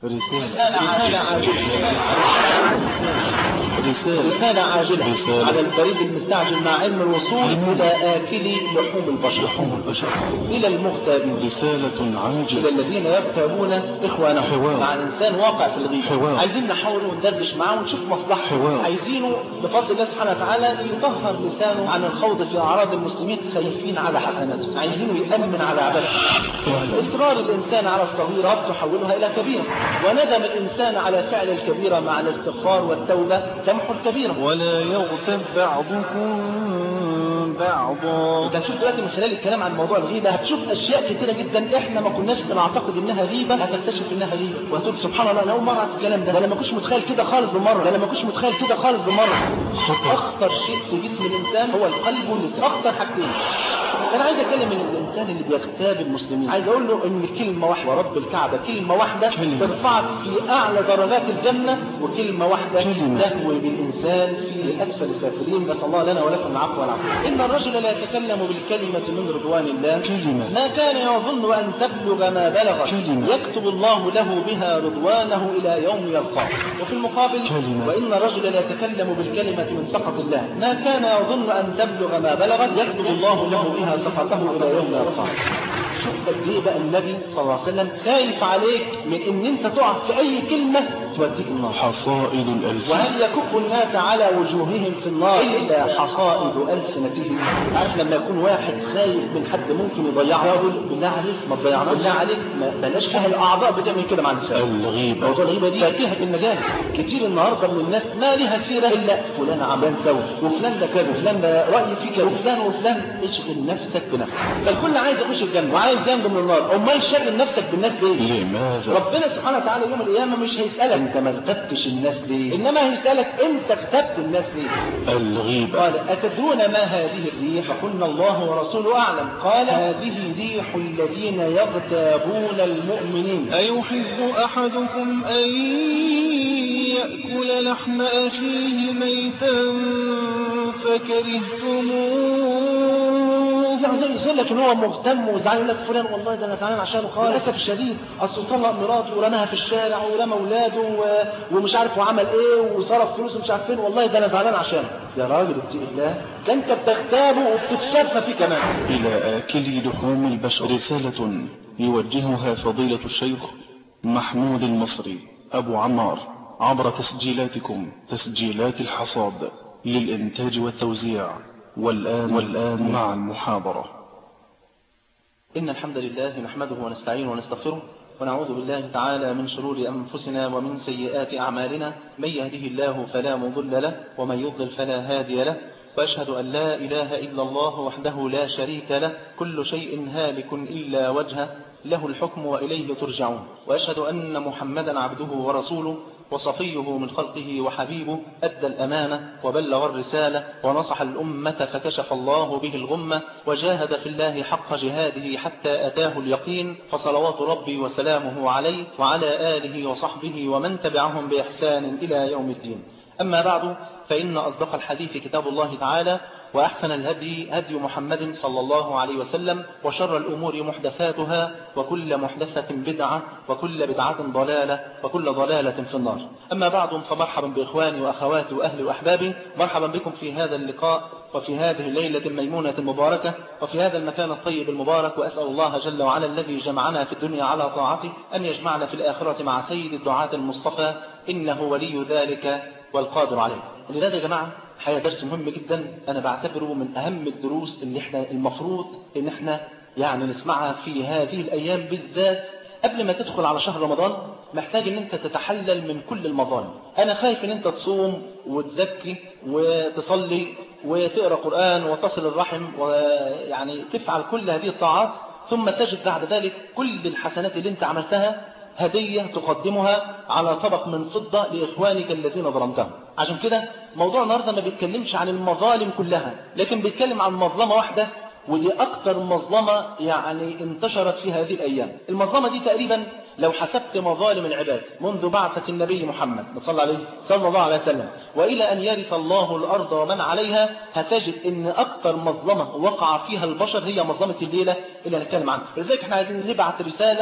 رسالة رسالة رسالة عاجلة رسالة. على البريد المستعجل مع علم الوصول إلى آكلي لحوم البشر لحوم البشر إلى المغتابين رسالة إلى عاجلة الذين يغتابون إخوانهم حوار. مع الإنسان واقع في الغيب حوار. عايزين نحاول وندردش معاه ونشوف مصلحته حوار. عايزينه بفضل الله سبحانه وتعالى يطهر لسانه عن الخوض في أعراض المسلمين خايفين على حسناته عايزينه يأمن على عبادته إصرار الإنسان على الصغيرة تحولها إلى كبيرة وندم الإنسان على فعل الكبيرة مع الاستغفار والتوبة تمحو الكبيرة ولا يغتب بعضكم بعضا انت هتشوف دلوقتي من خلال الكلام عن موضوع الغيبة هتشوف اشياء كتيرة جدا احنا ما كناش بنعتقد انها غيبة هتكتشف انها غيبة وهتقول سبحان الله انا اول مرة اعرف الكلام ده ده انا ما كنتش متخيل كده خالص بالمرة ده انا ما كنتش متخيل كده خالص بالمرة خطر. اخطر شيء في جسم الانسان هو القلب واللسان اخطر حاجتين انا عايز اتكلم من الانسان اللي بيغتاب المسلمين عايز اقول له ان كلمة واحدة ورب الكعبة كلمة واحدة كلمة. ترفعك في اعلى درجات الجنة وكلمة واحدة كلمة. تهوي بالانسان في اسفل السافلين نسال الله لنا ولكم العفو والعافية ان الرجل لا يتكلم بالكلمة من رضوان الله كلمة. ما كان يظن أن تبلغ ما بلغ كلمة. يكتب الله له بها رضوانه إلى يوم يلقاه وفي المقابل كلمة. وإن الرجل لا يتكلم بالكلمة من سخط الله ما كان يظن أن تبلغ ما بلغت يكتب الله له بها سخطه إلى يوم يلقاه شوف قد ايه بقى النبي صلى الله عليه وسلم خايف عليك من ان انت تقع في اي كلمه توديك النار حصائد الألسنة وهل يكب الناس على وجوههم في النار إلا حصائد ألسنتهم عارف لما يكون واحد خايف من حد ممكن يضيعه يقول بالله عليك ما تضيعناش بالله عليك ما بلاش فيها الأعضاء بتعمل كده مع الإنسان الغيبة موضوع الغيبة دي فاكهة المجال كتير النهاردة من الناس ما لها سيرة إلا فلان عملان سوي وفلان ده كذا وفلان ده رأي فيه كذا وفلان وفلان اشغل نفسك بنفسك فالكل عايز يخش الجنة وعايز ينجو من النار أمال شغل نفسك بالناس ليه؟ لماذا ربنا سبحانه وتعالى يوم القيامة مش هيسألك انت ما اغتبتش الناس ليه انما هيسألك انت اغتبت الناس ليه الغيبة قال أتدرون ما هذه الريح قلنا الله ورسوله أعلم قال هذه ريح الذين يغتابون المؤمنين أيحب أحدكم أن يأكل لحم أخيه ميتا فكرهتموه يعني زي يقول لك ان هو مهتم وزعلان يقول لك فلان والله ده انا زعلان عشانه خالص للاسف الشديد اصل طلق مراته ورماها في الشارع ورمى اولاده و... ومش عارف وعمل ايه وصرف فلوسه مش عارف فين والله ده انا زعلان عشانه يا راجل اتقي الله ده انت بتغتابه وبتتشفى فيه كمان إلى آكل لحوم البشر رسالة يوجهها فضيلة الشيخ محمود المصري أبو عمار عبر تسجيلاتكم تسجيلات الحصاد للإنتاج والتوزيع والآن والآن مع المحاضرة إن الحمد لله نحمده ونستعينه ونستغفره ونعوذ بالله تعالى من شرور أنفسنا ومن سيئات أعمالنا من يهده الله فلا مضل له ومن يضلل فلا هادي له وأشهد أن لا إله إلا الله وحده لا شريك له كل شيء هالك إلا وجهه له الحكم وإليه ترجعون وأشهد أن محمدا عبده ورسوله وصفيه من خلقه وحبيبه أدى الأمانة وبلغ الرسالة ونصح الأمة فكشف الله به الغمة وجاهد في الله حق جهاده حتى أتاه اليقين فصلوات ربي وسلامه عليه وعلى آله وصحبه ومن تبعهم بإحسان إلى يوم الدين أما بعد فإن أصدق الحديث كتاب الله تعالى وأحسن الهدي هدي محمد صلى الله عليه وسلم وشر الأمور محدثاتها وكل محدثة بدعة وكل بدعة ضلالة وكل ضلالة في النار أما بعد فمرحبا بإخواني وأخواتي وأهلي وأحبابي مرحبا بكم في هذا اللقاء وفي هذه الليلة الميمونة المباركة وفي هذا المكان الطيب المبارك وأسأل الله جل وعلا الذي جمعنا في الدنيا على طاعته أن يجمعنا في الآخرة مع سيد الدعاة المصطفى إنه ولي ذلك والقادر عليه لذلك يا جماعة حقيقة درس مهم جدا أنا بعتبره من أهم الدروس اللي احنا المفروض إن احنا يعني نسمعها في هذه الأيام بالذات قبل ما تدخل على شهر رمضان محتاج ان انت تتحلل من كل المظالم انا خايف ان انت تصوم وتزكي وتصلي وتقرا قران وتصل الرحم ويعني تفعل كل هذه الطاعات ثم تجد بعد ذلك كل الحسنات اللي انت عملتها هدية تقدمها على طبق من فضة لإخوانك الذين ظلمتهم عشان كده موضوع النهاردة ما بيتكلمش عن المظالم كلها لكن بيتكلم عن مظلمة واحدة ودي أكتر مظلمة يعني انتشرت في هذه الأيام المظلمة دي تقريبا لو حسبت مظالم العباد منذ بعثة النبي محمد صلى عليه صلى الله عليه وسلم وإلى أن يرث الله الأرض ومن عليها هتجد أن أكتر مظلمة وقع فيها البشر هي مظلمة الليلة اللي هنتكلم عنها لذلك احنا عايزين نبعث رسالة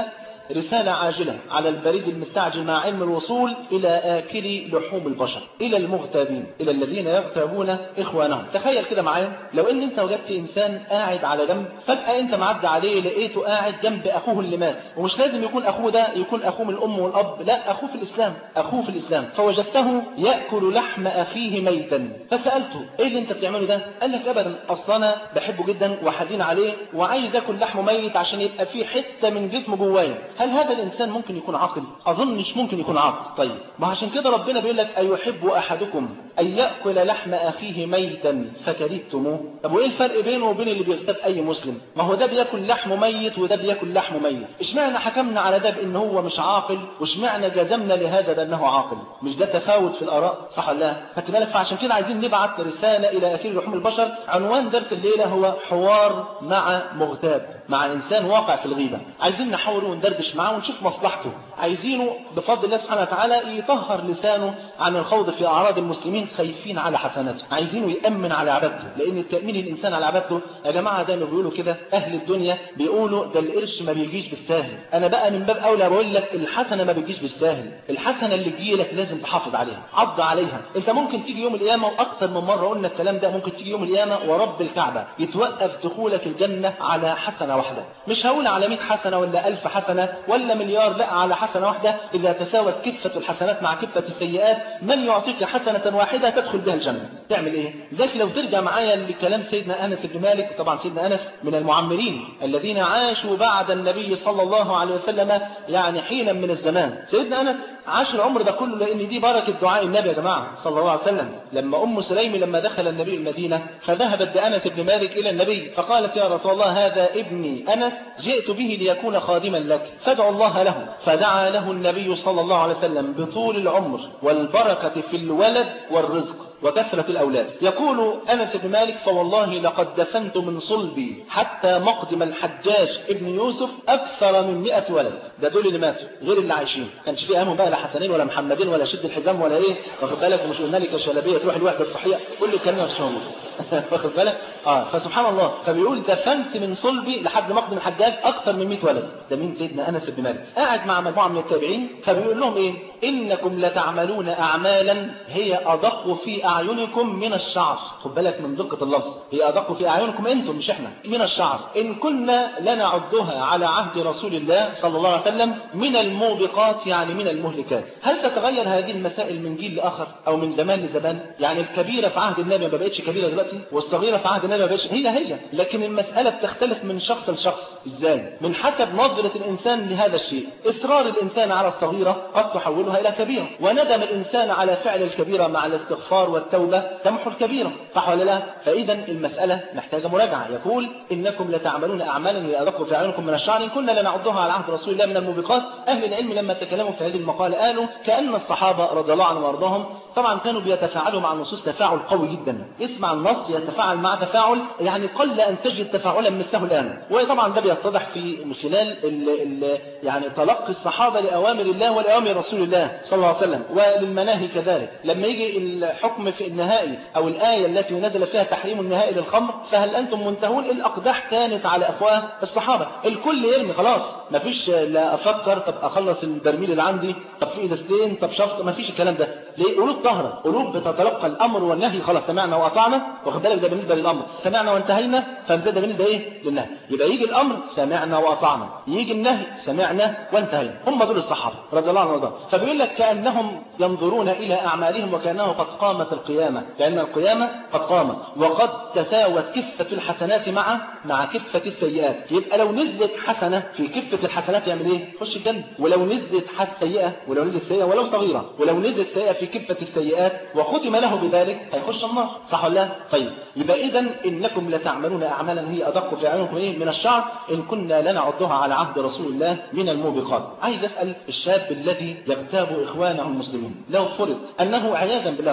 رسالة عاجلة على البريد المستعجل مع علم الوصول إلى آكل لحوم البشر إلى المغتابين إلى الذين يغتابون إخوانهم تخيل كده معايا لو إن أنت وجدت إنسان قاعد على جنب فجأة أنت معدي عليه لقيته قاعد جنب أخوه اللي مات ومش لازم يكون أخوه ده يكون أخوه من الأم والأب لا أخوه في الإسلام أخوه في الإسلام فوجدته يأكل لحم أخيه ميتا فسألته إيه اللي أنت بتعمله ده قال لك أبدا أصلا أنا بحبه جدا وحزين عليه وعايز أكل لحمه ميت عشان يبقى فيه حتة من جسمه جوايا هل هذا الإنسان ممكن يكون عاقل أظن مش ممكن يكون عاقل طيب ما عشان كده ربنا بيقول لك أيحب أحدكم أن يأكل لحم أخيه ميتا فكرهتموه طب وإيه الفرق بينه وبين اللي بيغتاب أي مسلم ما هو ده بياكل لحمه ميت وده بياكل لحمه ميت اشمعنى حكمنا على ده بأن هو مش عاقل واشمعنى جزمنا لهذا بأنه عاقل مش ده تفاوت في الآراء صح ولا لا خدت بالك فعشان كده عايزين نبعت رسالة إلى أكل لحوم البشر عنوان درس الليلة هو حوار مع مغتاب مع إنسان واقع في الغيبة عايزين نحاول وندردش معاه ونشوف مصلحته عايزينه بفضل الله سبحانه وتعالى يطهر لسانه عن الخوض في أعراض المسلمين خايفين على حسناته عايزينه يأمن على عبادته لأن التأمين الإنسان على عبادته يا جماعة زي ما بيقولوا كده أهل الدنيا بيقولوا ده القرش ما بيجيش بالساهل أنا بقى من باب أولى بقول لك الحسنة ما بتجيش بالساهل الحسنة اللي تجي لك لازم تحافظ عليها عض عليها أنت ممكن تيجي يوم القيامة وأكثر من مرة قلنا الكلام ده ممكن تيجي يوم القيامة ورب الكعبة يتوقف دخولك الجنة على حسنة واحدة مش هقول على 100 حسنة ولا 1000 حسنة ولا مليار لا على حسنة واحدة إذا تساوت كفة الحسنات مع كفة السيئات من يعطيك حسنة واحدة تدخل بها الجنة تعمل إيه؟ ذلك لو ترجع معايا لكلام سيدنا أنس بن مالك طبعا سيدنا أنس من المعمرين الذين عاشوا بعد النبي صلى الله عليه وسلم يعني حينا من الزمان سيدنا أنس عاش العمر ده كله لأن دي بركة دعاء النبي يا جماعة صلى الله عليه وسلم لما أم سليم لما دخل النبي المدينة فذهبت بأنس بن مالك إلى النبي فقالت يا رسول الله هذا ابني أنس جئت به ليكون خادما لك فادعوا الله له فدعا له النبي صلى الله عليه وسلم بطول العمر والبركة في الولد والرزق وكثرة الأولاد يقول أنس بن مالك فوالله لقد دفنت من صلبي حتى مقدم الحجاج ابن يوسف أكثر من مئة ولد ده دول اللي ماتوا غير اللي عايشين كانش في أهمهم بقى لا حسنين ولا محمدين ولا شد الحزام ولا إيه واخد بالك ومش قلنا لك شلبية تروح الوحدة الصحية كل الكلام ده مش موجود واخد بالك اه فسبحان الله فبيقول دفنت من صلبي لحد مقدم الحجاج أكثر من 100 ولد ده مين سيدنا أنس بن مالك قاعد مع مجموعة من التابعين فبيقول لهم إيه إنكم لتعملون أعمالا هي أدق في أعينكم من الشعر خد بالك من دقة اللفظ هي أدق في أعينكم أنتم مش إحنا من الشعر إن كنا لنعدها على عهد رسول الله صلى الله عليه وسلم من الموبقات يعني من المهلكات هل تتغير هذه المسائل من جيل لآخر أو من زمان لزمان يعني الكبيرة في عهد النبي ما بقتش كبيرة دلوقتي والصغيرة في عهد النبي ما بقتش هي هي لكن المسألة بتختلف من شخص لشخص إزاي من حسب نظرة الإنسان لهذا الشيء إصرار الإنسان على الصغيرة قد تحولها إلى كبيرة وندم الإنسان على فعل الكبيرة مع الاستغفار والتوبة تمحو الكبيرة صح ولا لا فإذا المسألة محتاجة مراجعة يقول إنكم لتعملون أعمالا لأدق في أعينكم من الشعر إن كنا لنعدها على عهد رسول الله من الموبقات أهل العلم لما تكلموا في هذه المقالة قالوا كأن الصحابة رضي الله عنهم وارضاهم طبعا كانوا بيتفاعلوا مع النصوص تفاعل قوي جدا اسمع النص يتفاعل مع تفاعل يعني قل أن تجد تفاعلا مثله الآن وطبعا ده بيتضح في من خلال ال ال يعني تلقي الصحابة لأوامر الله ولأوامر رسول الله صلى الله عليه وسلم وللمناهي كذلك لما يجي الحكم في النهائي أو الآية التي نزل فيها تحريم النهائي للخمر فهل أنتم منتهون الأقداح كانت على أفواه الصحابة الكل يرمي خلاص مفيش لا أفكر طب أخلص البرميل اللي عندي طب في إزازتين طب شفط مفيش الكلام ده ليه قلوب طهرة قلوب بتتلقى الأمر والنهي خلاص سمعنا وأطعنا واخد بالك ده بالنسبة للأمر سمعنا وانتهينا فمزاد ده بالنسبة إيه للنهي يبقى يجي الأمر سمعنا وأطعنا يجي النهي سمعنا وانتهينا هم دول الصحابة رضي الله عنهم وارضاهم فبيقول لك كأنهم ينظرون إلى أعمالهم وكأنه قد قامت القيامة كأن القيامة قد قامت وقد تساوت كفة الحسنات مع مع كفة السيئات يبقى لو نزلت حسنة في كفة الحسنات يعمل إيه خش الجنة ولو نزلت حس سيئة ولو نزلت سيئة ولو صغيرة ولو نزلت سيئة في كفة السيئات وختم له بذلك هيخش النار صح ولا لا طيب يبقى إذا إنكم لتعملون أعمالا هي أدق في أعينكم إيه من الشعر إن كنا لنعدها على عهد رسول الله من الموبقات عايز أسأل الشاب الذي يغتاب إخوانه المسلمين لو فرض أنه عياذا بالله طبعا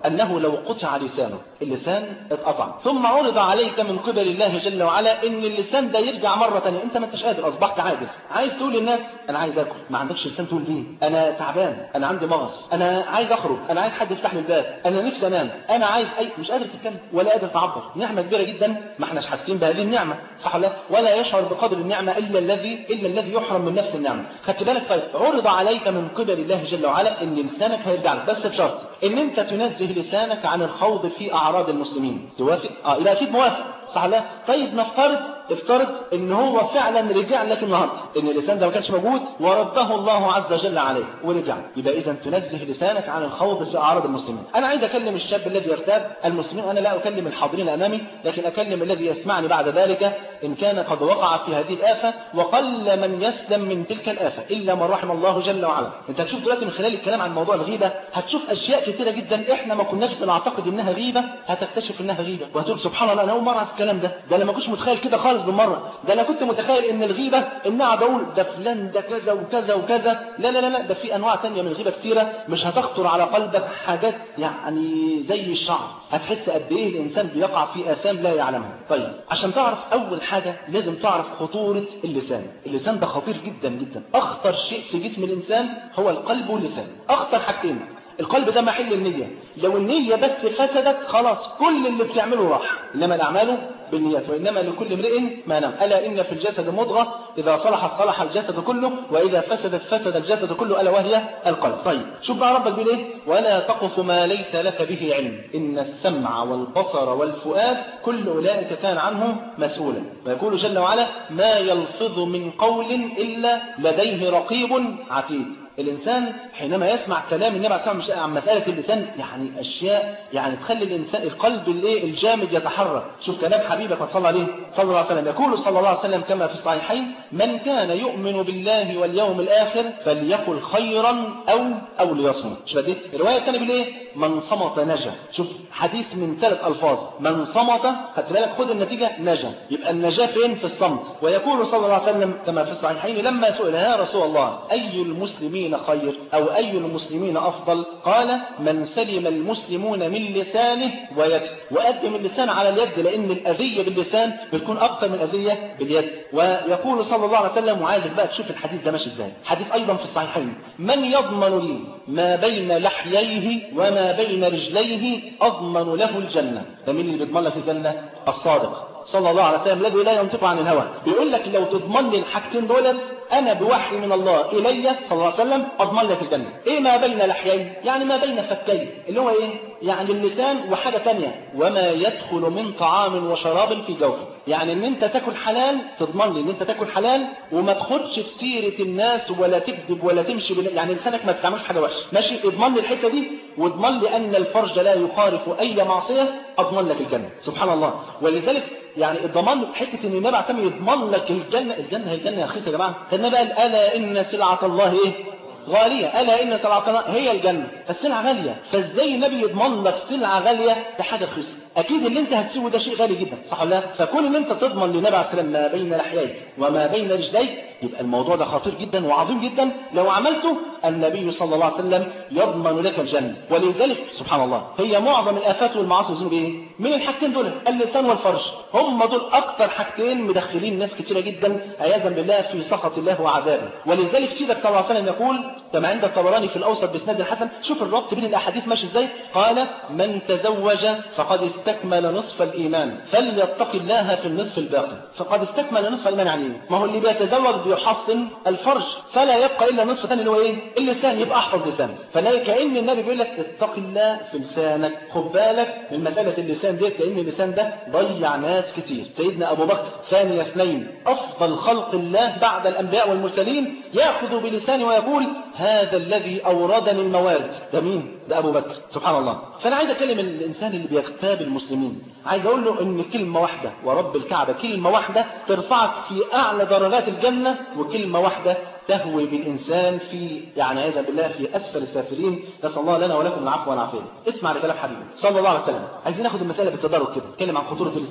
أنه لو قطع لسانه اللسان اتقطع ثم عرض عليك من قبل الله جل وعلا ان اللسان ده يرجع مرة تانية انت ما انتش قادر اصبحت عاجز عايز تقول للناس انا عايز اكل ما عندكش لسان تقول بيه انا تعبان انا عندي مغص انا عايز اخرج انا عايز حد يفتح لي الباب انا نفسي انام انا عايز اي مش قادر تتكلم ولا قادر تعبر نعمة كبيرة جدا ما احناش حاسين بهذه النعمة صح ولا ولا يشعر بقدر النعمة الا الذي الا الذي يحرم من نفس النعمة خدت بالك طيب عرض عليك من قبل الله جل وعلا ان لسانك هيرجع لك بس بشرط ان انت تنزه لسانك عن الخوض في اعراض المسلمين توافق اه يبقى اكيد موافق صح لا طيب نفترض افترض ان هو فعلا رجع لك النهارده ان اللسان ده ما كانش موجود ورده الله عز وجل عليه ورجع يبقى اذا تنزه لسانك عن الخوض في اعراض المسلمين انا عايز اكلم الشاب الذي يرتاب المسلمين انا لا اكلم الحاضرين امامي لكن اكلم الذي يسمعني بعد ذلك ان كان قد وقع في هذه الافه وقل من يسلم من تلك الافه الا من رحم الله جل وعلا انت هتشوف دلوقتي من خلال الكلام عن موضوع الغيبه هتشوف اشياء كثيره جدا احنا ما كناش بنعتقد انها غيبه هتكتشف انها غيبه وهتقول سبحان الله انا اول مره اعرف الكلام ده ده انا ما كنتش متخيل كده خالص بالمره ده انا كنت متخيل ان الغيبه ان اقعد اقول ده فلان ده كذا وكذا وكذا لا لا لا لا ده في انواع ثانيه من الغيبه كثيره مش هتخطر على قلبك حاجات يعني زي الشعر هتحس قد ايه الانسان بيقع في اثام لا يعلمها طيب عشان تعرف اول حاجه لازم تعرف خطوره اللسان اللسان ده خطير جدا جدا اخطر شيء في جسم الانسان هو القلب واللسان اخطر حاجتين القلب ده محل النية لو النية بس فسدت خلاص كل اللي بتعمله راح إنما الأعمال بالنيات وإنما لكل امرئ ما نام ألا إن في الجسد مضغة إذا صلحت صلح الجسد كله وإذا فسدت فسد الجسد كله ألا وهي القلب طيب شوف بقى ربك بيقول إيه ولا تقف ما ليس لك به علم إن السمع والبصر والفؤاد كل أولئك كان عنه مسؤولا ويقول جل وعلا ما يلفظ من قول إلا لديه رقيب عتيد الإنسان حينما يسمع كلام النبي عليه الصلاة والسلام عن مسألة اللسان يعني أشياء يعني تخلي الإنسان القلب الايه الجامد يتحرك شوف كلام حبيبك صلى عليه صلى الله عليه وسلم يقول صلى الله عليه وسلم كما في الصحيحين من كان يؤمن بالله واليوم الآخر فليقل خيرا أو أو ليصمت شوف دي الرواية الثانية بالإيه من صمت نجا شوف حديث من ثلاث ألفاظ من صمت خدت بالك خد النتيجة نجا يبقى النجاة فين في الصمت ويقول صلى الله عليه وسلم كما في الصحيحين لما سئل يا رسول الله أي المسلمين خير أو أي المسلمين أفضل قال من سلم المسلمون من لسانه ويده وقدم اللسان على اليد لأن الأذية باللسان بتكون أكثر من الأذية باليد ويقول صلى الله عليه وسلم وعايزك بقى تشوف الحديث ده ماشي ازاي حديث أيضا في الصحيحين من يضمن لي ما بين لحييه وما بين رجليه أضمن له الجنة ده مين اللي بيضمن لك الجنة الصادق صلى الله عليه وسلم الذي لا ينطق عن الهوى بيقول لك لو تضمن لي الحاجتين دولت انا بوحي من الله الي صلى الله عليه وسلم اضمن لك الجنه ايه ما بين لحيين يعني ما بين فكين اللي هو ايه يعني اللسان وحاجه ثانيه وما يدخل من طعام وشراب في جوفك يعني ان انت تاكل حلال تضمن لي ان انت تاكل حلال وما تخرجش في سيره الناس ولا تكذب ولا تمشي بلا يعني لسانك ما تتعملش حاجه وحشه ماشي اضمن لي الحته دي واضمن لي ان الفرج لا يخالف اي معصيه اضمن لك الجنه سبحان الله ولذلك يعني الضمان حته ان النبي عليه يضمن لك الجنه الجنه هي الجنه يا اخي يا جماعه النبي قال الا ان سلعه الله ايه غالية ألا إن سلعة الله هي الجنة فالسلعة غالية فإزاي النبي يضمن لك سلعة غالية بحاجة رخيصة أكيد اللي أنت هتسوي ده شيء غالي جدا صح ولا لا فكون إن أنت تضمن للنبي عليه السلام ما بين لحييك وما بين رجليك يبقى الموضوع ده خطير جدا وعظيم جدا لو عملته النبي صلى الله عليه وسلم يضمن لك الجنة ولذلك سبحان الله هي معظم الآفات والمعاصي والذنوب إيه؟ من الحاجتين دول اللسان والفرج هم دول أكتر حاجتين مدخلين ناس كتيرة جدا عياذا بالله في سخط الله وعذابه ولذلك سيدك صلى الله عليه وسلم يقول كما عند الطبراني في الأوسط بإسناد الحسن شوف الربط بين الأحاديث ماشي إزاي قال من تزوج فقد استكمل نصف الإيمان فليتق الله في النصف الباقي فقد استكمل نصف الإيمان يعني إيه؟ ما هو اللي بيتزوج بيحصن الفرج فلا يبقى إلا نصف ثاني اللي هو إيه اللسان يبقى أحفظ لسانك فلا كأن النبي بيقول لك اتق الله في لسانك خد بالك من مسألة اللسان ديت لأن اللسان ده ضيع ناس كتير سيدنا أبو بكر ثاني اثنين أفضل خلق الله بعد الأنبياء والمرسلين يأخذ بلسانه ويقول هذا الذي أوردني الموارد ده مين؟ ده أبو بكر سبحان الله فأنا عايز أكلم الإنسان اللي بيغتاب المسلمين عايز أقول له إن كلمة واحدة ورب الكعبة كلمة واحدة ترفعك في أعلى درجات الجنة وكلمة واحدة تهوي بالإنسان في يعني عياذا بالله في أسفل السافلين نسأل الله لنا ولكم العفو والعافية اسمع لكلام حبيبي صلى الله عليه وسلم عايزين ناخد المسألة بالتدرج كده نتكلم عن خطورة اللسان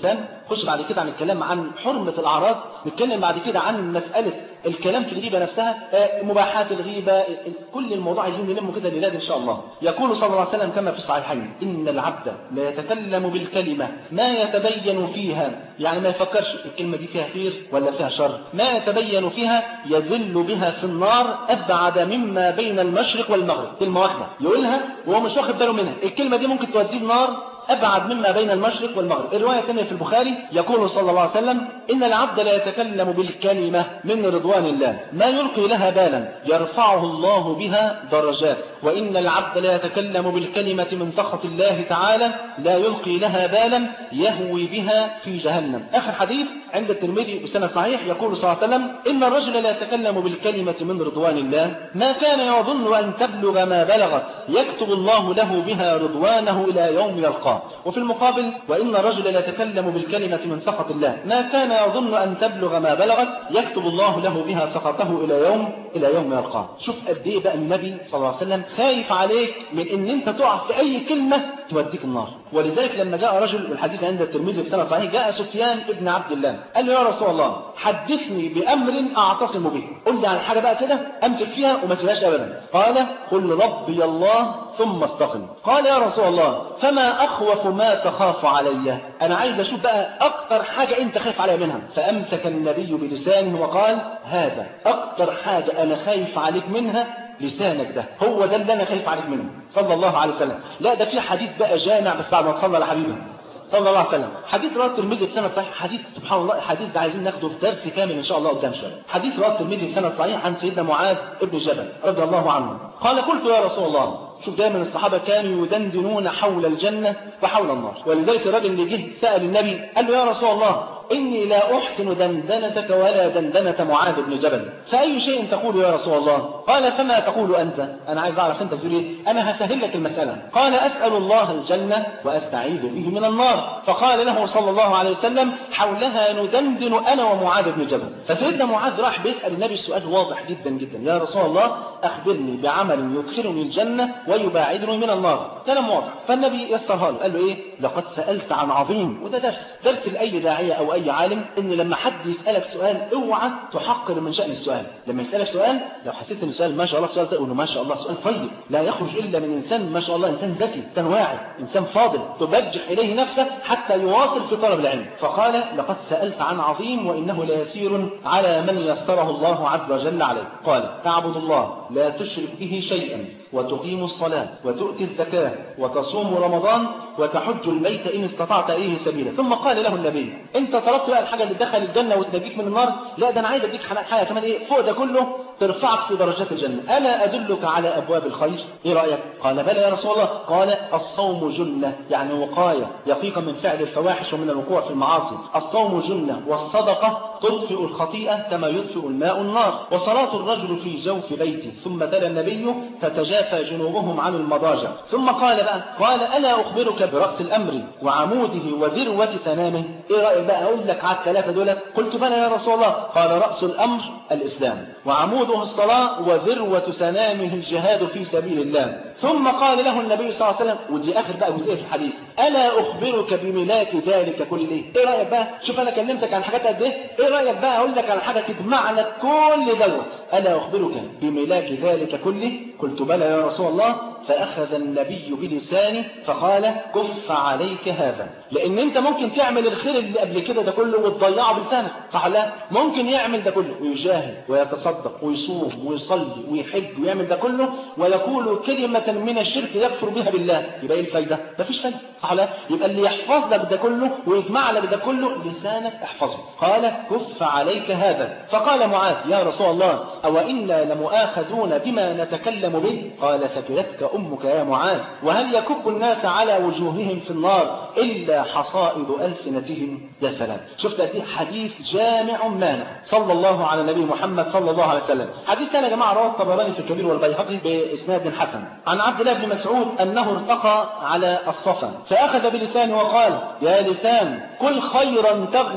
خش بعد كده عن الكلام عن حرمة الأعراض نتكلم بعد كده عن مسألة الكلام في الغيبة نفسها مباحات الغيبة كل الموضوع عايزين نلمه كده لله إن شاء الله يقول صلى الله عليه وسلم كما في الصحيحين إن العبد لا يتكلم بالكلمة ما يتبين فيها يعني ما يفكرش الكلمة دي فيها خير ولا فيها شر ما يتبين فيها يزل بها في النار أبعد مما بين المشرق والمغرب كلمة واحدة يقولها وهو مش واخد باله منها الكلمة دي ممكن توديه النار أبعد مما بين المشرق والمغرب الرواية الثانية في البخاري يقول صلى الله عليه وسلم إن العبد لا يتكلم بالكلمة من رضوان الله ما يلقي لها بالا يرفعه الله بها درجات وإن العبد لا يتكلم بالكلمة من سخط الله تعالى لا يلقي لها بالا يهوي بها في جهنم آخر حديث عند الترمذي بسنة صحيح يقول صلى الله عليه وسلم إن الرجل لا يتكلم بالكلمة من رضوان الله ما كان يظن أن تبلغ ما بلغت يكتب الله له بها رضوانه إلى يوم يلقاه وفي المقابل وإن الرجل لا يتكلم بالكلمة من سخط الله ما كان يظن أن تبلغ ما بلغت يكتب الله له بها سخطه إلى يوم إلى يوم يلقاه شوف قد إيه بقى النبي صلى الله عليه وسلم خايف عليك من إن أنت تقع في أي كلمة توديك النار ولذلك لما جاء رجل والحديث عند الترمذي في سنة صحيح جاء سفيان ابن عبد الله قال له يا رسول الله حدثني بأمر أعتصم به قل لي عن حاجة بقى كده أمسك فيها وما تسيبهاش أبدا قال قل ربي الله ثم استقم قال يا رسول الله فما أخوف ما تخاف علي أنا عايز أشوف بقى أكتر حاجة أنت خايف عليها منها فأمسك النبي بلسانه وقال هذا أكتر حاجة أنا خايف عليك منها لسانك ده هو ده اللي أنا خايف عليك منه صلى الله عليه وسلم لا ده في حديث بقى جامع بس بعد ما تصلى على حبيبنا صلى الله عليه وسلم حديث رواه الترمذي في سنة صحيح حديث سبحان الله الحديث ده عايزين ناخده في درس كامل ان شاء الله قدام شويه حديث رواه الترمذي في سنة صحيح عن سيدنا معاذ ابن جبل رضي الله عنه قال قلت يا رسول الله شوف دايما الصحابة كانوا يدندنون حول الجنة وحول النار ولذلك الراجل اللي جه سأل النبي قال له يا رسول الله إني لا أحسن دندنتك ولا دندنة معاذ بن جبل فأي شيء تقول يا رسول الله قال فما تقول أنت أنا عايز أعرف أنت تقول إيه أنا هسهل لك المسألة قال أسأل الله الجنة وأستعيذ به من النار فقال له صلى الله عليه وسلم حولها ندندن أنا ومعاذ بن جبل فسيدنا معاذ راح بيسأل النبي سؤال واضح جدا جدا يا رسول الله أخبرني بعمل يدخلني الجنة ويباعدني من النار كلام واضح فالنبي يسرها له قال له إيه لقد سألت عن عظيم وده درس درس لأي داعية أو أي عالم إن لما حد يسألك سؤال اوعى تحقر من شأن السؤال لما يسألك سؤال لو حسيت إن السؤال ما شاء الله السؤال ده قول له ما شاء الله سؤال طيب لا يخرج إلا من إنسان ما شاء الله إنسان ذكي إنسان واعي إنسان فاضل تبجح إليه نفسه حتى يواصل في طلب العلم فقال لقد سألت عن عظيم وإنه ليسير على من يسره الله عز وجل عليه قال تعبد الله لا تشرك به شيئا وتقيم الصلاة وتؤتي الزكاة وتصوم رمضان وتحج البيت إن استطعت إليه سبيلا ثم قال له النبي أنت طلبت بقى الحاجة اللي دخل الجنة وتنجيك من النار لا ده أنا عايز أديك حاجة كمان إيه فوق ده كله ترفعك في درجات الجنة ألا أدلك على أبواب الخير إيه رأيك قال بلى يا رسول الله قال الصوم جنة يعني وقاية يقيك من فعل الفواحش ومن الوقوع في المعاصي الصوم جنة والصدقة تطفئ الخطيئة كما يطفئ الماء النار وصلاة الرجل في جوف بيته ثم تلا النبي تتجافى جنوبهم عن المضاجع ثم قال بقى قال ألا أخبرك برأس الأمر وعموده وذروة سنامه إيه رأيك بقى أقول لك على الثلاثة دول قلت بلى يا رسول الله قال رأس الأمر الإسلام وعموده الصلاة وذروة سنامه الجهاد في سبيل الله ثم قال له النبي صلى الله عليه وسلم ودي آخر بقى جزئية في الحديث ألا أخبرك بملاك ذلك كله إيه رأيك بقى شوف أنا كلمتك عن حاجات قد إيه إيه رأيك بقى أقول لك عن حاجة تجمع لك كل دوت ألا أخبرك بملاك ذلك كله قلت بلى يا رسول الله فأخذ النبي بلسانه فقال كف عليك هذا لأن أنت ممكن تعمل الخير اللي قبل كده ده كله وتضيعه بلسانك صح لا ممكن يعمل ده كله ويجاهد ويتصدق ويصوم ويصلي ويحج ويعمل ده كله ويقول كلمة من الشرك يكفر بها بالله يبقى ايه الفايدة مفيش فايدة صح لا يبقى اللي يحفظ لك ده كله ويجمع لك ده كله لسانك احفظه قال كف عليك هذا فقال معاذ يا رسول الله أو إنا لمؤاخذون بما نتكلم به قال ثكلتك أمك يا معاذ وهل يكب الناس على وجوههم في النار إلا حصائد ألسنتهم يا سلام شفت دي حديث جامع مانع صلى الله على نبي محمد صلى الله عليه وسلم حديث كان يا جماعة رواه الطبراني في الكبير والبيهقي بإسناد حسن عن عبد الله بن مسعود أنه ارتقى على الصفا فأخذ بلسانه وقال يا لسان كل خيرا تغنم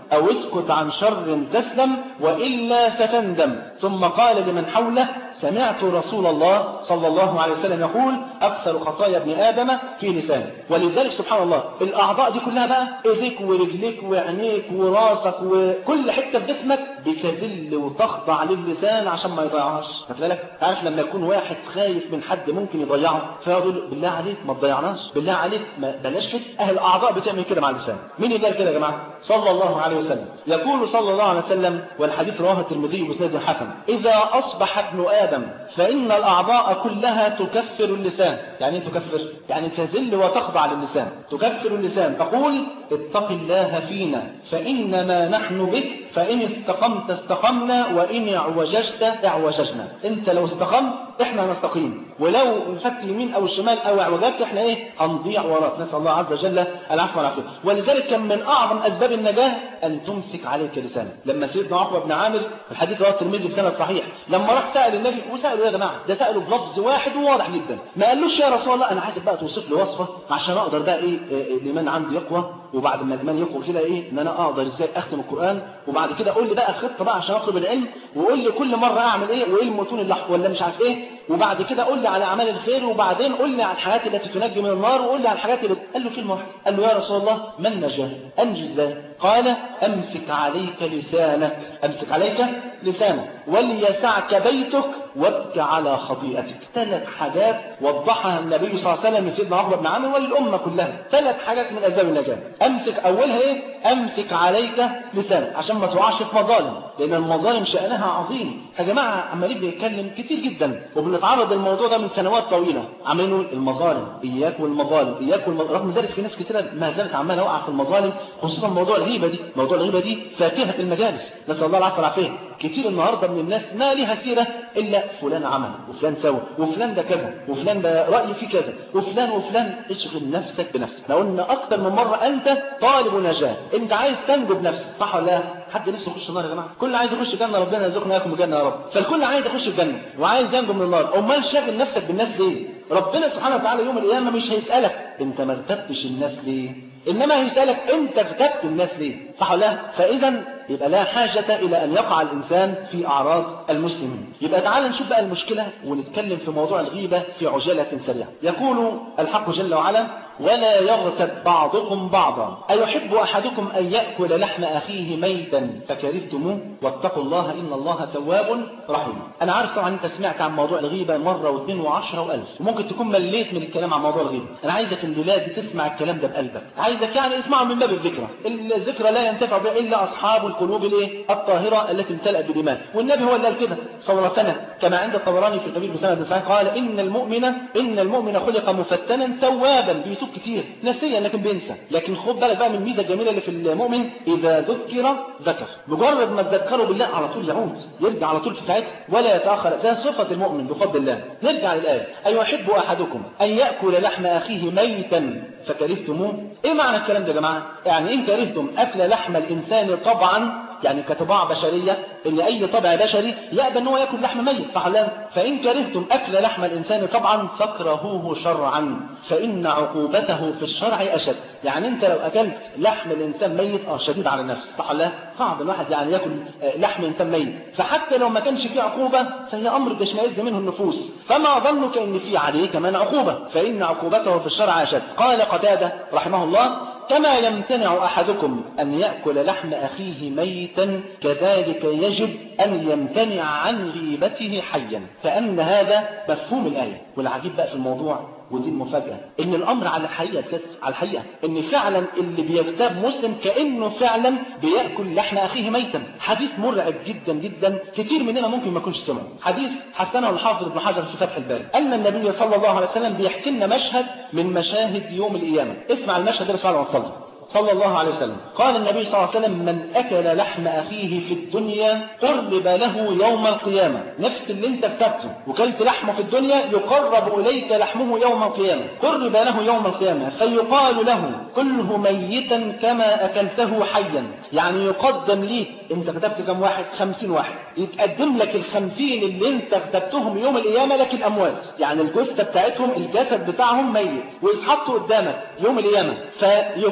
أو اسكت عن شر تسلم وإلا ستندم ثم قال لمن حوله سمعت رسول الله صلى الله عليه وسلم يقول أكثر خطايا ابن آدم في لسانه ولذلك سبحان الله الأعضاء دي كلها بقى إيديك ورجليك وعينيك وراسك وكل حتة في جسمك بتذل وتخضع للسان عشان ما يضيعهاش خد بالك عارف لما يكون واحد خايف من حد ممكن يضيعه فيقول بالله عليك ما تضيعناش بالله عليك ما بلاش كده أهل الأعضاء بتعمل كده مع اللسان مين اللي قال كده يا جماعة صلى الله عليه وسلم يقول صلى الله عليه وسلم والحديث رواه الترمذي بسند حسن إذا أصبح ابن آدم فإن الأعضاء كلها تكفر اللسان يعني ايه تكفر يعني تزل وتخضع للسان تكفر اللسان تقول اتق الله فينا فإنما نحن بك فإن استقمت استقمنا وإن اعوججت اعوججنا انت لو استقمت احنا نستقيم ولو انفت يمين او الشمال او اعوججت احنا ايه هنضيع وراك نسال الله عز وجل العفو والعافيه ولذلك كان من اعظم اسباب النجاه ان تمسك عليك لسانك لما سيدنا عقبه بن عامر الحديث رواه الترمذي بسند صحيح لما راح سال النبي وساله يا جماعه ده ساله بلفظ واحد وواضح جدا ما قالوش يا رسول الله انا عايزك بقى توصف لي وصفه عشان اقدر بقى ايه الايمان عندي يقوى وبعد ما الايمان يقوى كده ايه ان انا اقدر ازاي اختم القران وبعد كده قول لي بقى خطه بقى عشان اطلب العلم وقول لي كل مره اعمل ايه وايه المتون اللي ولا مش عارف ايه وبعد كده قول لي على اعمال الخير وبعدين قول لي على الحاجات التي تنجي من النار وقول لي على الحاجات اللي قال له كلمه واحده قال له يا رسول الله ما النجاه انجي ازاي قال امسك عليك لسانك امسك عليك لسانك وليسعك بيتك وابك على خطيئتك ثلاث حاجات وضحها النبي صلى الله عليه وسلم لسيدنا عقبه بن عامر وللامه كلها ثلاث حاجات من اسباب النجاه امسك اولها ايه امسك عليك لسانك عشان ما تقعش في مظالم لان المظالم شانها عظيم يا جماعه عمالين بنتكلم كتير جدا وبنتعرض للموضوع ده من سنوات طويله عمالين نقول المظالم اياك والمظالم اياك والمظالم رغم ذلك في ناس كتير ما زالت عماله واقعه في المظالم خصوصا موضوع الغيبه دي موضوع الغيبه دي فاكهه المجالس نسال الله العفو والعافيه كتير النهارده من الناس ما ليها سيره الا فلان عمل وفلان سوى وفلان ده كذا وفلان ده راي في كذا وفلان وفلان اشغل نفسك بنفسك لو قلنا اكتر من مره انت طالب نجاه انت عايز تنجو بنفسك صح ولا لا حد نفسه يخش النار يا جماعه كل عايز يخش الجنه ربنا يرزقنا اياكم الجنه يا رب فالكل عايز يخش الجنه وعايز ينجو من النار امال شاغل نفسك بالناس ليه ربنا سبحانه وتعالى يوم القيامه مش هيسالك انت ما ارتبتش الناس ليه انما هيسالك انت ارتبت الناس ليه صح ولا لا فاذا يبقى لا حاجة إلى أن يقع الإنسان في أعراض المسلمين يبقى تعال نشوف بقى المشكلة ونتكلم في موضوع الغيبة في عجالة سريعة يقول الحق جل وعلا ولا يغتب بعضكم بعضا أيحب أحدكم أن يأكل لحم أخيه ميتا فكرهتموه واتقوا الله إن الله تواب رحيم أنا عارف طبعا أنت سمعت عن موضوع الغيبة مرة واثنين وعشرة وألف وممكن تكون مليت من الكلام عن موضوع الغيبة أنا عايزك الليلة دي تسمع الكلام ده بقلبك عايزك يعني اسمعه من باب الذكرى الذكرى لا ينتفع بها إلا أصحاب القلوب الايه الطاهرة التي امتلأت بالإيمان والنبي هو اللي قال كده صلى الله عليه وسلم كما عند الطبراني في الكبير بسند صحيح قال إن المؤمن إن المؤمن خلق مفتنا توابا بيتوب كتير نسيا لكن بينسى لكن خد بالك بقى من الميزة الجميلة اللي في المؤمن إذا ذكر ذكر مجرد ما تذكره بالله على طول يعود يرجع على طول في ساعتها ولا يتأخر ده صفة المؤمن بفضل الله نرجع للآية أيحب أحدكم أن يأكل لحم أخيه ميتا فكرهتموه إيه معنى الكلام ده يا جماعة يعني إن كرهتم أكل لحم الإنسان طبعا يعني كطباع بشرية ان اي طبع بشري يأبى ان هو ياكل لحم ميت صح لا فان كرهتم اكل لحم الانسان طبعا فاكرهوه شرعا فان عقوبته في الشرع اشد يعني انت لو اكلت لحم الانسان ميت اه شديد على النفس صح لا صعب الواحد يعني ياكل لحم انسان ميت فحتى لو ما كانش فيه عقوبة فهي امر بيشمئز منه النفوس فما ظنك ان في عليه كمان عقوبة فان عقوبته في الشرع اشد قال قتادة رحمه الله كما يمتنع أحدكم أن يأكل لحم أخيه ميتا كذلك يجب أن يمتنع عن غيبته حيا فأن هذا مفهوم الآية والعجيب بقى في الموضوع ودي المفاجأة ان الامر على الحقيقة على الحقيقة ان فعلا اللي بيغتاب مسلم كأنه فعلا بيأكل لحم اخيه ميتا حديث مرعب جدا جدا كتير مننا ممكن ما يكونش سمعه حديث حسنه الحافظ ابن حجر في فتح الباري ان النبي صلى الله عليه وسلم بيحكي لنا مشهد من مشاهد يوم القيامة اسمع المشهد ده بس بعد ما تصلي صلى الله عليه وسلم قال النبي صلى الله عليه وسلم من أكل لحم أخيه في الدنيا قرب له يوم القيامة نفس اللي انت كتبته وكلت لحمه في الدنيا يقرب إليك لحمه يوم القيامة قرب له يوم القيامة فيقال له كله ميتا كما أكلته حيا يعني يقدم ليك انت كتبت كم واحد خمسين واحد يتقدم لك الخمسين اللي انت كتبتهم يوم القيامة لك الأموات يعني الجثة بتاعتهم الجسد بتاعهم ميت ويتحطوا قدامك يوم القيامة فيقال لك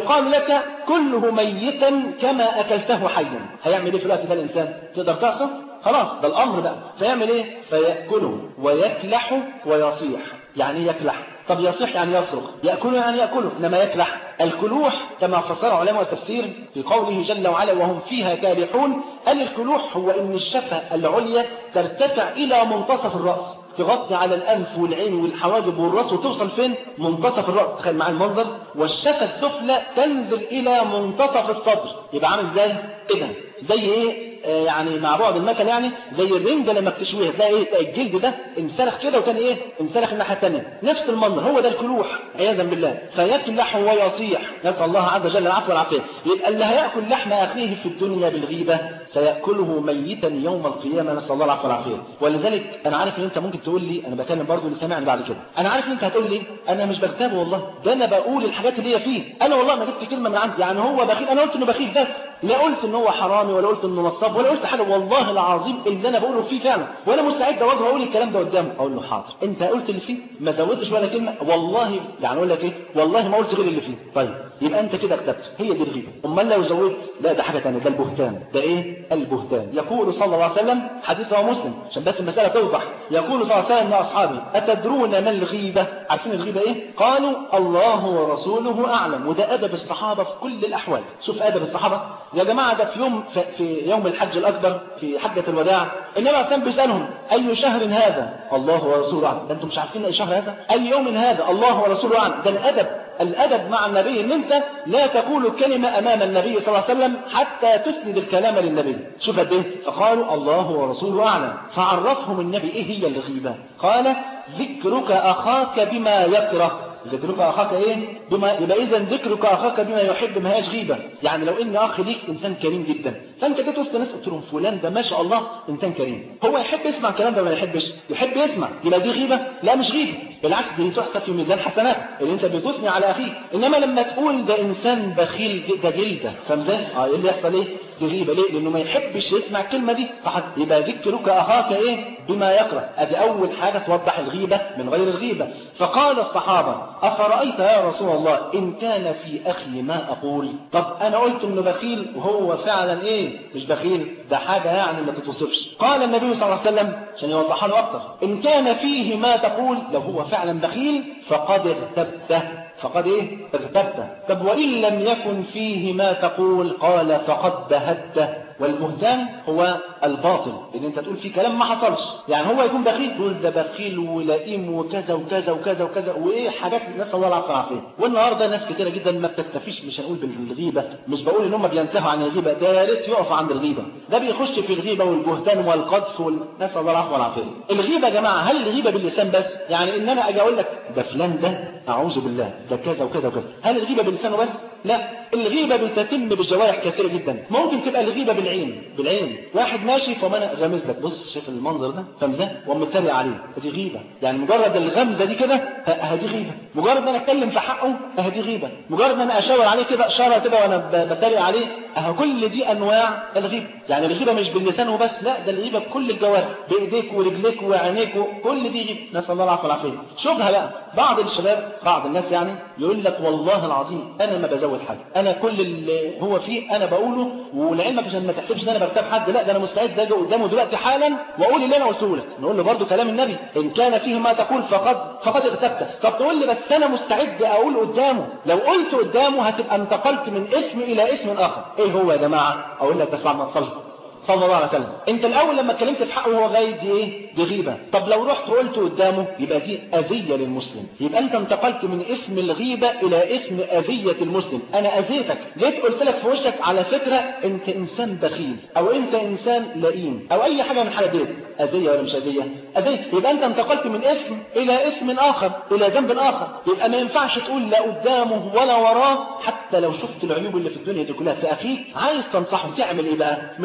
ولدك كله ميتا كما أكلته حيا هيعمل ايه في الوقت ده الإنسان تقدر تعصف خلاص ده الأمر بقى فيعمل ايه فيأكله ويكلح ويصيح يعني ايه يكلح طب يصيح يعني يصرخ يأكله يعني يأكله إنما يكلح الكلوح كما فسر علماء التفسير في قوله جل وعلا وهم فيها كالحون أن الكلوح هو أن الشفة العليا ترتفع إلى منتصف الرأس تغطي على الأنف والعين والحواجب والرأس وتوصل فين منتصف الرأس تخيل معايا المنظر والشفة السفلى تنزل إلى منتصف الصدر يبقى عامل ازاي كده زي ايه آه يعني مع بعض المثل يعني زي الرنجة لما بتشويها تلاقي ايه تلاقي الجلد ده انسلخ كده وكان ايه انسلخ الناحية الثانية نفس المنظر هو ده الكلوح عياذا بالله فيكلح ويصيح نسأل الله عز وجل العفو والعافية يبقى اللي هيأكل لحم أخيه في الدنيا بالغيبة سيأكله ميتا يوم القيامة نسأل الله العفو والعافية ولذلك أنا عارف إن أنت ممكن تقول لي أنا بكلم برضه اللي سامعني بعد كده أنا عارف إن أنت هتقول لي أنا مش بغتاب والله ده أنا بقول الحاجات اللي هي فيه أنا والله ما جبت كلمة من عندي يعني هو بخيل أنا قلت إنه بخيل بس لا قلت إن هو حرامي ولا قلت إنه نصاب ولا قلت حاجة والله العظيم اللي أنا بقوله فيه فعلا وأنا مستعد أواجهه أقول الكلام ده قدامه أقول له حاضر أنت قلت اللي فيه ما زودتش ولا كلمة والله يعني أقول لك إيه والله ما قلت غير اللي فيه طيب يبقى أنت كده كتبت هي دي الغيبة أمال لو زودت لا ده حاجة ثانيه ده البهتان ده إيه البهتان يقول صلى الله عليه وسلم حديث رواه مسلم عشان بس المسألة توضح يقول صلى الله عليه وسلم لأصحابه أتدرون ما الغيبة عارفين الغيبة إيه قالوا الله ورسوله أعلم وده أدب الصحابة في كل الأحوال شوف أدب الصحابة يا جماعة ده في يوم في يوم الحج الأكبر في حجة الوداع النبي عليه الصلاة بيسألهم أي شهر هذا الله ورسوله أعلم ده أنتم مش عارفين أي شهر هذا أي يوم هذا الله ورسوله أعلم ده الأدب الأدب مع النبي ان انت لا تقول كلمة امام النبي صلى الله عليه وسلم حتى تسند الكلام للنبي شوف قد ايه فقالوا الله ورسوله اعلم فعرفهم النبي ايه هي الغيبة قال ذكرك اخاك بما يكره ذكرك اخاك ايه بما يبقى اذا ذكرك اخاك بما يحب ما هياش غيبه يعني لو ان اخ ليك انسان كريم جدا فانت جيت وسط ناس قلت لهم فلان ده ما شاء الله انسان كريم هو يحب يسمع الكلام ده ولا ما يحبش يحب يسمع يبقى دي غيبه لا مش غيبه بالعكس دي تحسب في ميزان حسنات اللي انت بتثني على اخيك انما لما تقول ده انسان بخيل ده جلده فاهم ده اه ايه اللي يحصل ايه دي غيبه ليه لانه ما يحبش يسمع الكلمه دي صح يبقى ذكرك اخاك ايه بما يكره ادي اول حاجه توضح الغيبه من غير الغيبه فقال الصحابه افرايت يا رسول الله ان كان في اخي ما اقول طب انا قلت انه بخيل وهو فعلا ايه مش بخيل ده حاجه يعني ما تتوصفش قال النبي صلى الله عليه وسلم عشان يوضحها له اكتر ان كان فيه ما تقول لو هو فعلا بخيل فقد اغتبته فقد ايه اغتبته طب وان لم يكن فيه ما تقول قال فقد بهته والبهتان هو الباطل ان انت تقول فيه كلام ما حصلش يعني هو يكون بخيل تقول ده بخيل ولئيم وكذا وكذا وكذا وكذا وايه حاجات نسال الله العافيه والعافيه والنهارده ناس كتيره جدا ما بتكتفيش مش هنقول بالغيبه مش بقول ان هم بينتهوا عن الغيبه ده يا ريت يقفوا عند الغيبه ده بيخش في الغيبه والبهتان والقذف وال... نسال الله العافيه والعافيه الغيبه يا جماعه هل الغيبه باللسان بس يعني ان انا اجي اقول لك ده فلان ده اعوذ بالله ده كذا وكذا وكذا هل الغيبه بلسانه بس لا الغيبه بتتم بجوارح كثيره جدا ممكن تبقى الغيبه بالعين بالعين واحد ماشي فما انا غامز لك بص شوف المنظر ده فمزه ومتريق عليه دي غيبه يعني مجرد الغمزه دي كده هدي غيبه مجرد ان انا اتكلم في حقه هدي غيبه مجرد ان انا اشاور عليه كده اشاره كده وانا بتريق عليه اهو كل دي انواع الغيبه يعني الغيبه مش باللسان وبس لا ده الغيبه بكل الجوارح بايديك ورجليك وعينيك كل دي غيبه نسال الله العافيه والعافيه شوفها بقى بعض الشباب بعض الناس يعني يقول لك والله العظيم انا ما بزود حاجه انا كل اللي هو فيه انا بقوله ولعلمك عشان ما تحسبش ان انا بكتب حد لا ده انا مستعد اجي قدامه دلوقتي حالا واقول اللي انا قلته لك نقول له برضه كلام النبي ان كان فيه ما تقول فقد فقد اغتبت طب تقول لي بس انا مستعد اقول قدامه لو قلت قدامه هتبقى انتقلت من اسم الى اسم اخر ايه هو يا جماعه اقول لك بس بعد ما تصلي صلى الله عليه وسلم انت الاول لما اتكلمت في حقه وهو غايب دي ايه دي غيبه طب لو رحت وقلت قدامه يبقى دي اذيه للمسلم يبقى انت انتقلت من اسم الغيبه الى اسم اذيه المسلم انا اذيتك جيت قلت لك في وشك على فكره انت انسان بخيل او انت انسان لئيم او اي حاجه من الحاجات دي اذيه ولا مش اذيه اذيه يبقى انت انتقلت من اسم الى اسم اخر الى ذنب اخر يبقى ما ينفعش تقول لا قدامه ولا وراه حتى لو شفت العيوب اللي في الدنيا دي كلها في اخيك عايز تنصحه تعمل ايه بقى مش تيجي بقى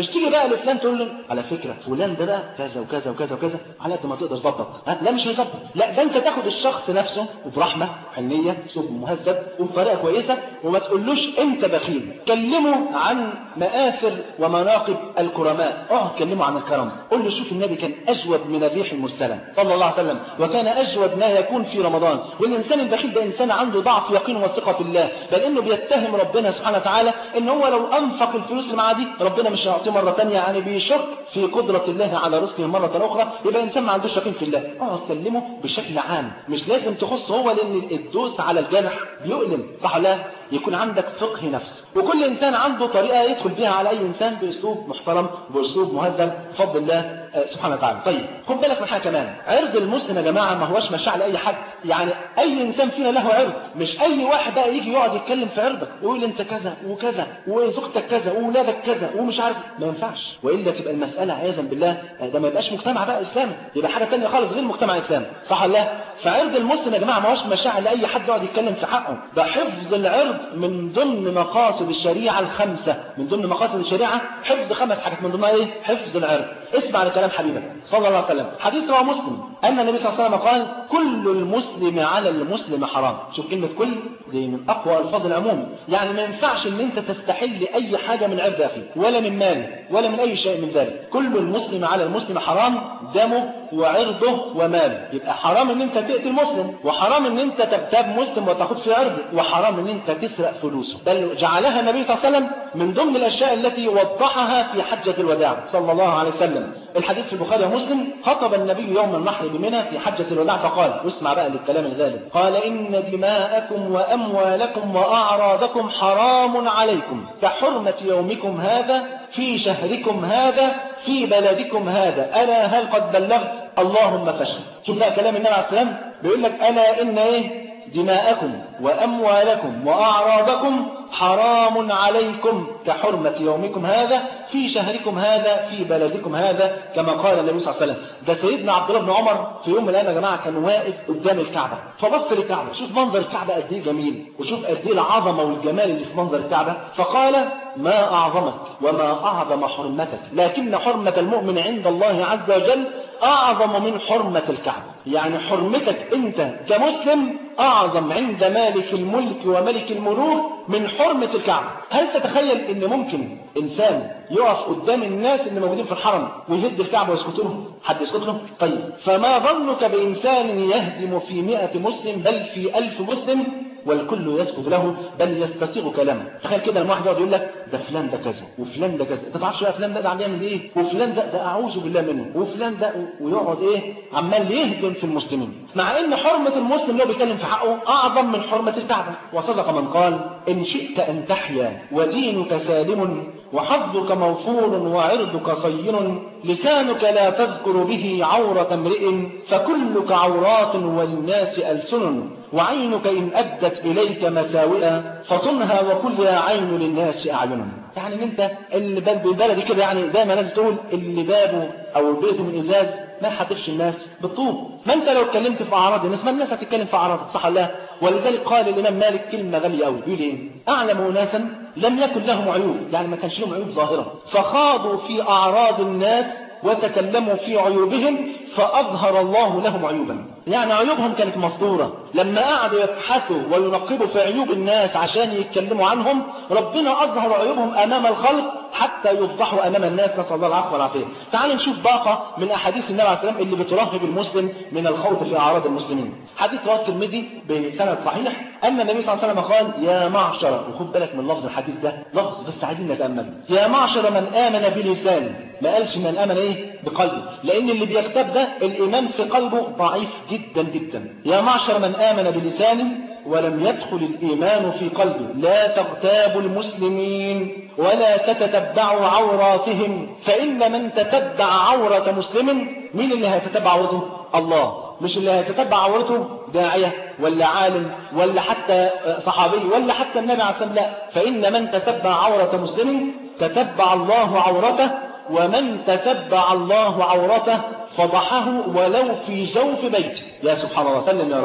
بقى لفلان تقول له على فكره فلان ده بقى كذا وكذا وكذا وكذا على قد ما تقدر ظبط ها لا مش هيظبط لا ده انت تاخد الشخص نفسه وبرحمه حنيه اسلوب مهذب وبطريقه كويسه وما تقولوش انت بخيل كلمه عن مآثر ومناقب الكرماء اقعد كلمه عن الكرم قول له شوف النبي كان اجود من الريح المرسله صلى الله عليه وسلم وكان اجود ما يكون في رمضان والانسان البخيل ده انسان عنده ضعف يقين وثقه في الله بل انه بيتهم ربنا سبحانه وتعالى ان هو لو انفق الفلوس اللي معاه دي ربنا مش هيعطيه مره ثانيه يعني بيشك في قدره الله على رزقه مره اخرى يبقى انسان ما عندوش يقين في الله اقعد كلمه بشكل عام مش لازم تخص هو لان الدوس على الجرح بيؤلم صح لا يكون عندك فقه نفس وكل انسان عنده طريقه يدخل بيها على اي انسان باسلوب محترم باسلوب مهذب بفضل الله سبحانه وتعالى طيب خد بالك من حاجه كمان عرض المسلم يا جماعه ما هوش مشاع لاي حد يعني اي انسان فينا له عرض مش اي واحد بقى يجي يقعد يتكلم في عرضك ويقول انت كذا وكذا وزوجتك كذا واولادك كذا ومش عارف ما ينفعش والا تبقى المساله عياذا بالله ده ما يبقاش مجتمع بقى اسلامي يبقى حاجه ثانيه خالص غير مجتمع اسلامي صح ولا لا فعرض المسلم يا جماعه ما هوش مشاع لاي حد يقعد يتكلم في حقه ده حفظ العرض من ضمن مقاصد الشريعه الخمسه من ضمن مقاصد الشريعه حفظ خمس حاجات من ضمنها ايه حفظ العرض اسمع لكلام حبيبك صلى الله عليه وسلم حديث رواه مسلم ان النبي صلى الله عليه وسلم قال كل المسلم على المسلم حرام شوف كلمه كل دي من اقوى الفاظ العموم يعني ما ينفعش ان انت تستحل اي حاجه من عرض اخيك ولا من ماله ولا من اي شيء من ذلك كل المسلم على المسلم حرام دمه وعرضه وماله يبقى حرام ان انت تقتل مسلم وحرام ان انت تغتاب مسلم وتاخد في عرضه وحرام ان انت تسرق فلوسه بل جعلها النبي صلى الله عليه وسلم من ضمن الاشياء التي وضحها في حجه الوداع صلى الله عليه وسلم الحديث في البخاري ومسلم خطب النبي يوم النحر بمنى في حجه الوداع فقال واسمع بقى للكلام الغالب قال ان دماءكم واموالكم واعراضكم حرام عليكم كحرمه يومكم هذا في شهركم هذا في بلدكم هذا ألا هل قد بلغت اللهم فاشهد شوف بقى كلام النبي عليه السلام بيقول لك ألا إن إيه دماءكم وأموالكم وأعراضكم حرام عليكم كحرمة يومكم هذا في شهركم هذا في بلدكم هذا كما قال النبي صلى الله عليه وسلم ده سيدنا عبد الله بن عمر في يوم من الايام يا جماعه كان واقف قدام الكعبه فبص للكعبه شوف منظر الكعبه قد ايه جميل وشوف قد ايه العظمه والجمال اللي في منظر الكعبه فقال ما اعظمك وما اعظم حرمتك لكن حرمه المؤمن عند الله عز وجل اعظم من حرمه الكعبه يعني حرمتك انت كمسلم اعظم عند مالك الملك وملك الملوك من حرمه الكعبه هل تتخيل ان ممكن انسان يقف قدام الناس اللي موجودين في الحرم ويهد الكعبه ويسكت لهم حد يسكت له طيب فما ظنك بانسان يهدم في مئة مسلم بل في ألف مسلم والكل يسكت له بل يستسيغ كلامه تخيل كده لما واحد يقعد يقول لك ده فلان ده كذا وفلان ده كذا انت ما تعرفش بقى فلان ده, ده عم يعمل ايه وفلان ده ده اعوذ بالله منه وفلان ده ويقعد ايه عمال يهدم في المسلمين مع ان حرمه المسلم اللي هو بيتكلم في حقه اعظم من حرمه الكعبه وصدق من قال ان شئت ان تحيا ودينك سالم وحظك موفور وعرضك صين لسانك لا تذكر به عورة امرئ فكلك عورات والناس ألسن وعينك إن أدت إليك مساوئا فصنها وكل يا عين للناس أعين يعني انت اللي بالبلدي كده يعني زي ما الناس تقول اللي بابه او بيته من ازاز ما يحدفش الناس بالطوب ما انت لو اتكلمت في اعراض الناس ما الناس هتتكلم في اعراض صح ولا ولذلك قال الامام مالك كلمه غاليه قوي يقول ايه اعلم اناسا لم يكن لهم عيوب يعني ما كانش لهم عيوب ظاهره فخاضوا في اعراض الناس وتكلموا في عيوبهم فأظهر الله لهم عيوبا يعني عيوبهم كانت مصدورة لما قعدوا يبحثوا وينقبوا في عيوب الناس عشان يتكلموا عنهم ربنا أظهر عيوبهم أمام الخلق حتى يفضحوا أمام الناس نسأل الله العفو والعافية تعالوا نشوف باقة من أحاديث النبي عليه السلام اللي بترهب المسلم من الخوض في أعراض المسلمين حديث رواه الترمذي بسند صحيح أن النبي صلى الله عليه وسلم قال يا معشر وخد بالك من لفظ الحديث ده لفظ بس عايزين نتأمل يا معشر من آمن بلسانه ما قالش من آمن إيه بقلبه لأن اللي بيكتب ده الإيمان في قلبه ضعيف جدا جدا يا معشر من آمن بلسانه ولم يدخل الإيمان في قلبه لا تغتابوا المسلمين ولا تتتبعوا عوراتهم فإن من تتبع عورة مسلم مين اللي هيتتبع عورته الله مش اللي هيتتبع عورته داعية ولا عالم ولا حتى صحابي ولا حتى النبي عليه الصلاة والسلام لا فإن من تتبع عورة مسلم تتبع الله عورته ومن تتبع الله عورته فضحه ولو في جوف بيته يا سبحان الله سلم يا رب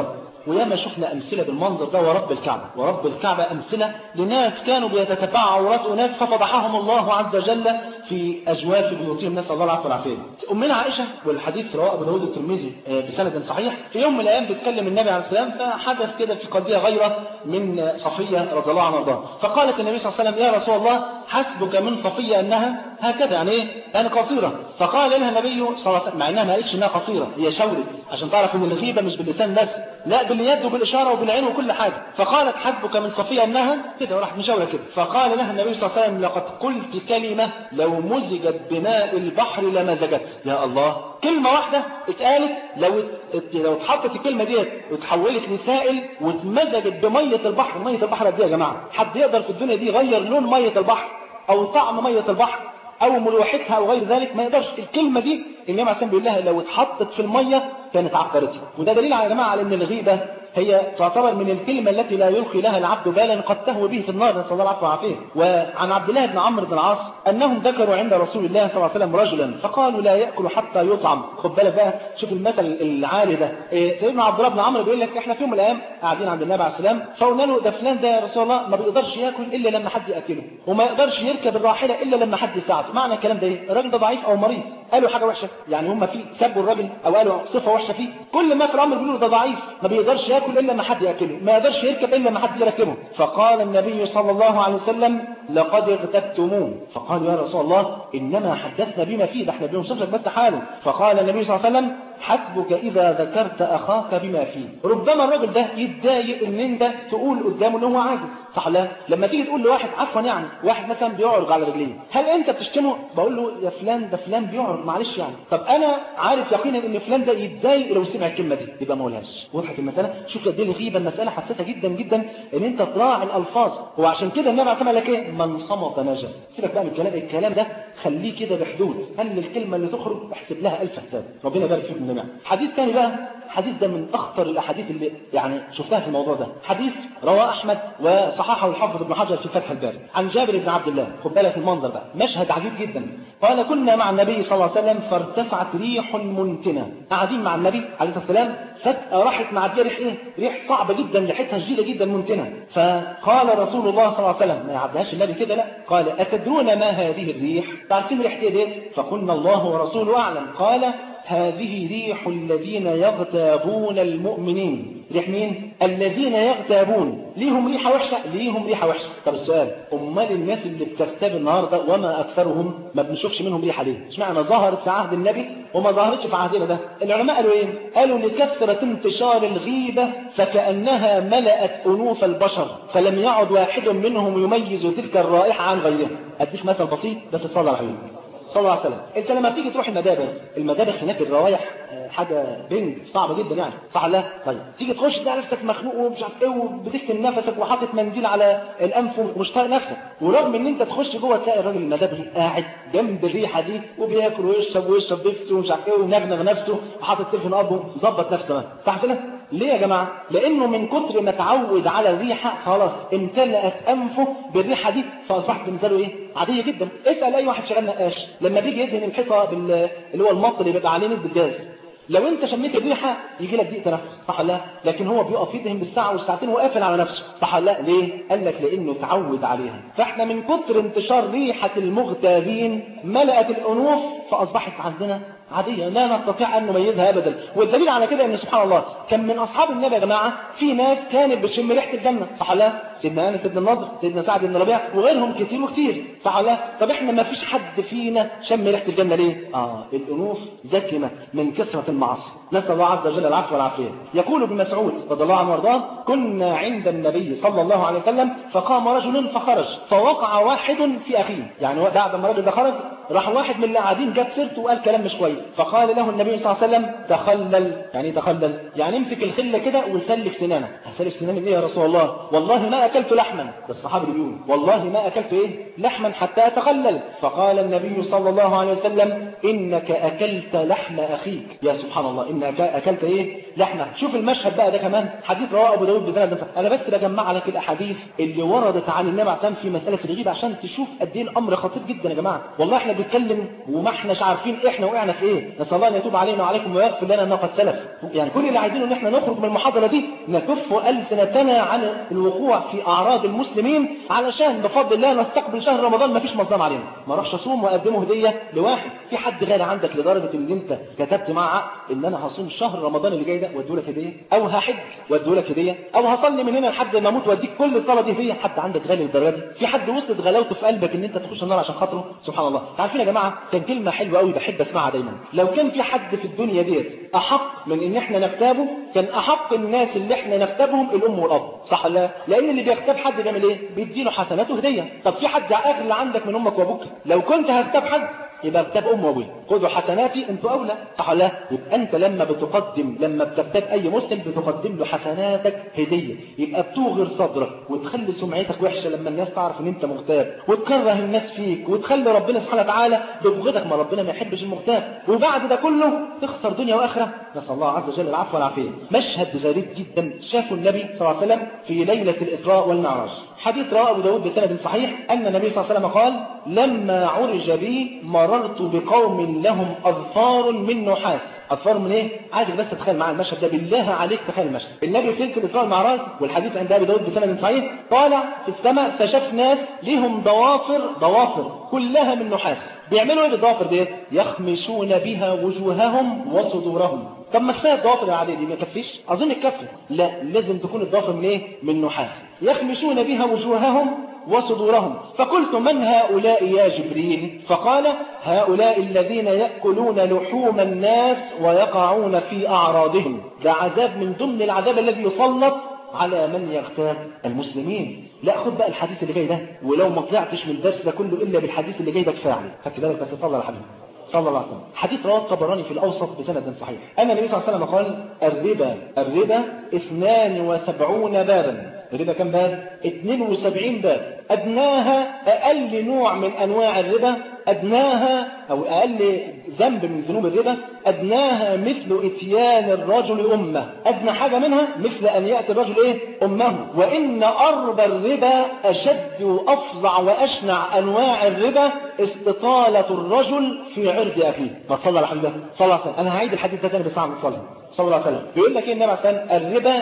وياما شفنا أمثلة بالمنظر ده ورب الكعبة ورب الكعبة أمثلة لناس كانوا بيتتبعوا عورات أناس ففضحهم الله عز وجل في أجواف بيوتهم نسأل الله العفو والعافية أمنا عائشة والحديث رواه أبو داود الترمذي بسند صحيح في يوم من الأيام بيتكلم النبي عليه السلام فحدث كده في قضية غيره من صفية رضي الله عنها وارضاها فقالت النبي صلى الله عليه وسلم يا رسول الله حسبك من صفية أنها هكذا يعني إيه؟ يعني قصيرة فقال لها النبي صلى الله عليه وسلم مع إنها ما قالتش إنها قصيرة هي شورت عشان تعرف إن الغيبة مش باللسان بس لا باليد وبالإشارة وبالعين وكل حاجة فقالت حسبك من صفية أنها كده وراحت مشاورة كده فقال لها النبي صلى الله عليه وسلم لقد قلت كلمة لو مزجت بماء البحر لمزجت يا الله كلمة واحدة اتقالت لو ات... لو اتحطت الكلمة ديت وتحولت لسائل واتمزجت بمية البحر مية البحر قد ايه يا جماعة حد يقدر في الدنيا دي يغير لون مية البحر او طعم مية البحر او ملوحتها او غير ذلك ما يقدرش الكلمة دي النبي عليه بيقول لها لو اتحطت في المية كانت عقرتها وده دليل يا جماعة على ان الغيبة هي تعتبر من الكلمة التي لا يلقي لها العبد بالا قد تهوى به في النار نسأل الله العفو والعافية وعن عبد الله بن عمرو بن العاص أنهم ذكروا عند رسول الله صلى الله عليه وسلم رجلا فقالوا لا يأكل حتى يطعم خد بالك بقى شوف المثل العالي ده إيه سيدنا عبد الله بن عمرو بيقول لك احنا في يوم من الايام قاعدين عند النبي عليه السلام فقلنا له ده فلان ده يا رسول الله ما بيقدرش ياكل الا لما حد ياكله وما يقدرش يركب الراحله الا لما حد يساعده معنى الكلام ده ايه الراجل ده ضعيف او مريض قالوا حاجه وحشه يعني هم في سبوا الراجل او قالوا صفه وحشه فيه كل ما في الامر بيقولوا ده ضعيف ما بيقدرش ياكل الا لما حد ياكله ما يقدرش يركب الا لما حد يركبه فقال النبي صلى الله عليه وسلم لقد اغتبتموه فقال يا رسول الله انما حدثنا بما فيه ده احنا بنوصف لك بس حاله فقال النبي صلى الله عليه وسلم حسبك إذا ذكرت أخاك بما فيه ربما الراجل ده يتضايق إن أنت تقول قدامه إن هو عاجز صح لا لما تيجي تقول لواحد عفوا يعني واحد مثلا بيعرج على رجليه هل أنت بتشتمه بقول له يا فلان ده فلان بيعرج معلش يعني طب أنا عارف يقينا إن فلان ده يتضايق لو سمع الكلمة دي يبقى ما قولهاش وضحت المسألة شوف قد ايه الغيبة المسألة حساسة جدا جدا إن أنت تراعي الألفاظ وعشان كده النبي عليه لك إيه من صمت نجا سيبك بقى من الكلام الكلام ده خليه كده بحدود هل الكلمة اللي تخرج احسب لها ألف حساب ربنا يبارك فيكم جميعا حديث ثاني بقى حديث ده من أخطر الأحاديث اللي يعني شفتها في الموضوع ده حديث رواه أحمد وصححه الحافظ ابن حجر في فتح الباري عن جابر بن عبد الله خد بالك المنظر بقى مشهد عجيب جدا قال كنا مع النبي صلى الله عليه وسلم فارتفعت ريح منتنة قاعدين مع النبي عليه الصلاة والسلام فجأة راحت مع ريح ايه ريح صعبة جدا ريحتها شديدة جدا منتنة فقال رسول الله صلى الله عليه وسلم ما يعدهاش النبي كده لا قال أتدرون ما هذه الريح تعرفين ريحة ايه دي فقلنا الله ورسوله أعلم قال هذه ريح الذين يغتابون المؤمنين ريح مين؟ الذين يغتابون ليهم ريحة وحشة ليهم ريحة وحشة طب السؤال أمال الناس اللي بتغتاب النهاردة وما أكثرهم ما بنشوفش منهم ريحة ليه اشمعنى ظهرت في عهد النبي وما ظهرتش في عهدنا ده العلماء قالوا ايه قالوا لكثرة انتشار الغيبة فكأنها ملأت أنوف البشر فلم يعد واحد منهم يميز تلك الرائحة عن غيرها أديك مثل بسيط بس تصلى على حبيبي صلى الله عليه وسلم انت لما تيجي تروح المدابر المدابر هناك الروايح حاجة بنج صعبة جدا يعني صح لا طيب تيجي تخش تلاقي نفسك مخنوق ومش عارف ايه وبتكتم نفسك وحاطط منديل على الانف ومش طايق نفسك ورغم ان انت تخش جوه تلاقي الراجل المدابري قاعد جنب الريحه دي وبياكل ويشرب ويشرب بيبسي ومش عارف ايه وينغنغ نفسه وحاطط تليفون ابه مظبط نفسه صح كده ليه يا جماعه لانه من كتر ما اتعود على الريحه خلاص امتلأت انفه بالريحه دي فاصبحت بالنسبه له ايه عاديه جدا اسال اي واحد شغال نقاش لما بيجي يدهن الحيطه بال... اللي هو المط اللي بيبقى عليه نسبه جاز لو انت شميت الريحه يجي لك ضيق تنفس صح ولا لا لكن هو بيقف يدهن بالساعه والساعتين وقافل على نفسه صح ولا لا ليه قال لك لانه تعود عليها فاحنا من كتر انتشار ريحه المغتابين ملأت الانوف فاصبحت عندنا عادية لا نستطيع أن نميزها أبدا والدليل على كده أن سبحان الله كان من أصحاب النبي يا جماعة في ناس كانت بتشم ريحة الجنة صح لا سيدنا أنس بن النضر سيدنا سعد بن ربيع وغيرهم كتير وكتير صح لا طب إحنا ما فيش حد فينا شم ريحة الجنة ليه آه الأنوف زكمة من كثرة المعاصي نسأل الله عز وجل العفو والعافية يقول ابن مسعود رضي الله عنه وارضاه كنا عند النبي صلى الله عليه وسلم فقام رجل فخرج فوقع واحد في أخيه يعني بعد ما الراجل ده خرج راح واحد من اللي قاعدين جاب سيرته وقال كلام مش كويس فقال له النبي صلى الله عليه وسلم تخلل يعني تخلل يعني امسك الخله كده وسلك سنانك هسلك سناني بايه يا رسول الله والله ما اكلت لحما ده الصحابي بيقول والله ما اكلت ايه لحما حتى اتخلل فقال النبي صلى الله عليه وسلم انك اكلت لحم اخيك يا سبحان الله انك اكلت ايه لحمه شوف المشهد بقى ده كمان حديث رواه ابو داود بسند انا بس بجمع لك الاحاديث اللي وردت عن النبي عليه الصلاه في مساله الغيبه عشان تشوف قد ايه الامر خطير جدا يا جماعه والله احنا قاعد بيتكلم وما احناش عارفين احنا وقعنا في ايه نسال الله ان يتوب علينا وعليكم ويغفر لنا ما قد سلف يعني كل اللي عايزينه ان احنا نخرج من المحاضره دي نكف السنتنا عن الوقوع في اعراض المسلمين علشان بفضل الله نستقبل شهر رمضان ما فيش مظلم علينا ما اروحش اصوم واقدمه هديه لواحد في حد غالي عندك لدرجه ان انت كتبت مع عقد ان انا هصوم شهر رمضان اللي جاي ده واديه لك هديه او هحج واديه لك هديه او هصلي من هنا لحد ما اموت واديك كل الصلاه دي هديه حد عندك غالي للدرجه دي في حد وصلت غلاوته في قلبك ان انت تخش النار عشان خاطره سبحان الله عارفين يا جماعه كان كلمه حلوه قوي بحب اسمعها دايما لو كان في حد في الدنيا ديت احق من ان احنا نغتابه كان احق الناس اللي احنا نغتابهم الام والاب صح ولا لا؟ لان اللي بيغتاب حد بيعمل ايه بيديله حسناته هديه طب في حد اغلى عندك من امك وابوك لو كنت هغتاب حد يبقى اغتاب ام وابوي خذوا حسناتي انتوا اولى صح ولا لا؟ يبقى انت لما بتقدم لما بتغتاب اي مسلم بتقدم له حسناتك هديه يبقى بتوغر صدرك وتخلي سمعتك وحشه لما الناس تعرف ان انت مغتاب وتكره الناس فيك وتخلي ربنا سبحانه وتعالى ببغضك ما ربنا ما يحبش المغتاب وبعد ده كله تخسر دنيا واخره نسال الله عز وجل العفو والعافيه مشهد غريب جدا شافه النبي صلى الله عليه وسلم في ليله الاسراء والمعراج حديث رواه ابو داود بسند صحيح ان النبي صلى الله عليه وسلم قال لما عرج بي مررت بقوم لهم اظفار من نحاس اظفار من ايه عايزك بس تتخيل معايا المشهد ده بالله عليك تخيل المشهد النبي في تلك الاسراء والمعراج والحديث عند ابي داود بسند صحيح طالع في السماء فشاف ناس ليهم ضوافر ضوافر كلها من نحاس بيعملوا ايه بالضوافر ديت يخمشون بها وجوههم وصدورهم طب ما كفايه الضوافر العاديه دي ما تكفيش اظن تكفي لا لازم تكون الضوافر من ايه من نحاس يخمشون بها وجوههم وصدورهم فقلت من هؤلاء يا جبريل فقال هؤلاء الذين يأكلون لحوم الناس ويقعون في أعراضهم ده عذاب من ضمن العذاب الذي يسلط على من يغتاب المسلمين لا خد بقى الحديث اللي جاي ده ولو ما طلعتش من الدرس ده كله إلا بالحديث اللي جاي ده كفايه عليك خدت بالك بس صلى على حبيبي صلى الله عليه وسلم حديث رواه الطبراني في الأوسط بسند صحيح أن النبي صلى الله عليه وسلم قال الربا الربا 72 بابا الربا كم باب 72 باب أدناها أقل نوع من أنواع الربا أدناها أو أقل ذنب من ذنوب الربا أدناها مثل إتيان الرجل أمه أدنى حاجة منها مثل أن يأتي الرجل إيه أمه وإن أرب الربا أشد وأفظع وأشنع أنواع الربا استطالة الرجل في عرض أخيه ما صلى على حبيبه صلى الله عليه وسلم أنا هعيد الحديث ده تاني بس عم صلى صلى الله عليه وسلم بيقول لك إيه النبي عليه الصلاة الربا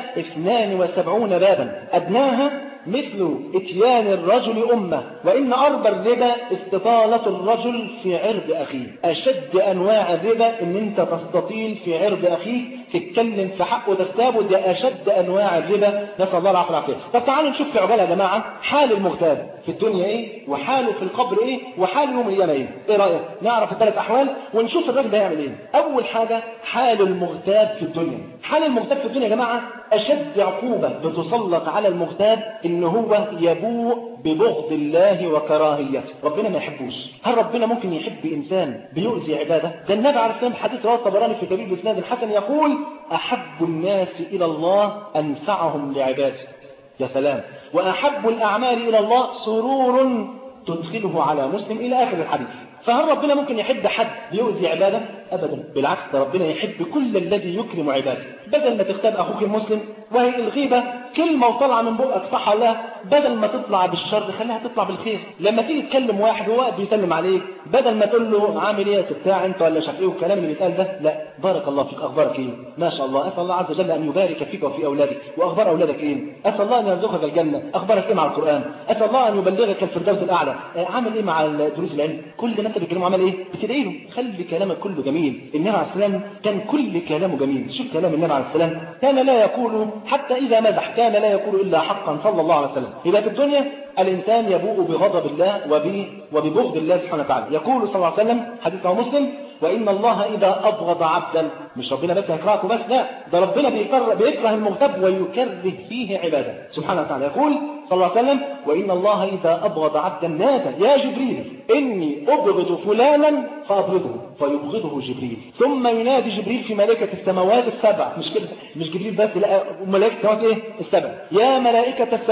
72 بابا أدناها مثل اتيان الرجل أمه وإن أربى الربا استطالة الرجل في عرض أخيه أشد أنواع الربا إن أنت تستطيل في عرض أخيك تتكلم في حقه تغتابه ده أشد أنواع الربا نسأل الله العافية والعافية طب تعالوا نشوف في عجالة يا جماعة حال المغتاب في الدنيا إيه وحاله في القبر إيه وحال يوم القيامة إيه إيه رأيك نعرف الثلاث أحوال ونشوف الراجل ده يعمل إيه أول حاجة حال المغتاب في الدنيا حال المغتاب في الدنيا يا جماعة أشد عقوبة بتسلط على المغتاب إن هو يبوء ببغض الله وكراهيته ربنا ما يحبوش هل ربنا ممكن يحب إنسان بيؤذي عباده ده النبي عليه السلام حديث رواه الطبراني في كبير بإسناد الحسن يقول أحب الناس إلى الله أنفعهم لعباده يا سلام وأحب الأعمال إلى الله سرور تدخله على مسلم إلى آخر الحديث فهل ربنا ممكن يحب حد يؤذي عباده أبدا بالعكس ده ربنا يحب كل الذي يكرم عباده بدل ما تغتاب أخوك المسلم وهي الغيبة كلمة وطلع من بقك صح ولا لا بدل ما تطلع بالشر خليها تطلع بالخير لما تيجي تكلم واحد وهو واقف بيسلم عليك بدل ما تقول له عامل ايه يا ستاع انت ولا شاف ايه والكلام اللي بيتقال ده لا بارك الله فيك اخبارك ايه ما شاء الله اسال الله عز وجل ان يبارك فيك وفي اولادك واخبار اولادك ايه اسال الله ان يرزقك الجنه اخبارك ايه مع القران اسال الله ان يبلغك الفردوس الاعلى عامل ايه مع دروس العلم كل ده انت بتكلمه عمل ايه بتدعي له خلي كلامك كله جميل النبي عليه السلام كان كل كلامه جميل شوف كلام النبي عليه السلام كان لا يقول حتى اذا مزح كان لا يقول الا حقا صلى الله عليه وسلم يبقى في الدنيا الإنسان يبوء بغضب الله وب... وببغض الله سبحانه وتعالى يقول صلى الله عليه وسلم حديث مسلم وإن الله إذا أبغض عبدا مش ربنا بس يكرهك بس لا ده ربنا بيكره, بيكره المغتاب ويكره فيه عباده سبحانه وتعالى يقول صلى الله عليه وسلم وإن الله إذا أبغض عبدا نادى يا جبريل إني أبغض فلانا فأبغضه فيبغضه جبريل ثم ينادي جبريل في ملائكة السماوات السبع مش كده مش جبريل بس لا ملائكة السماوات إيه السبع يا ملائكة السماء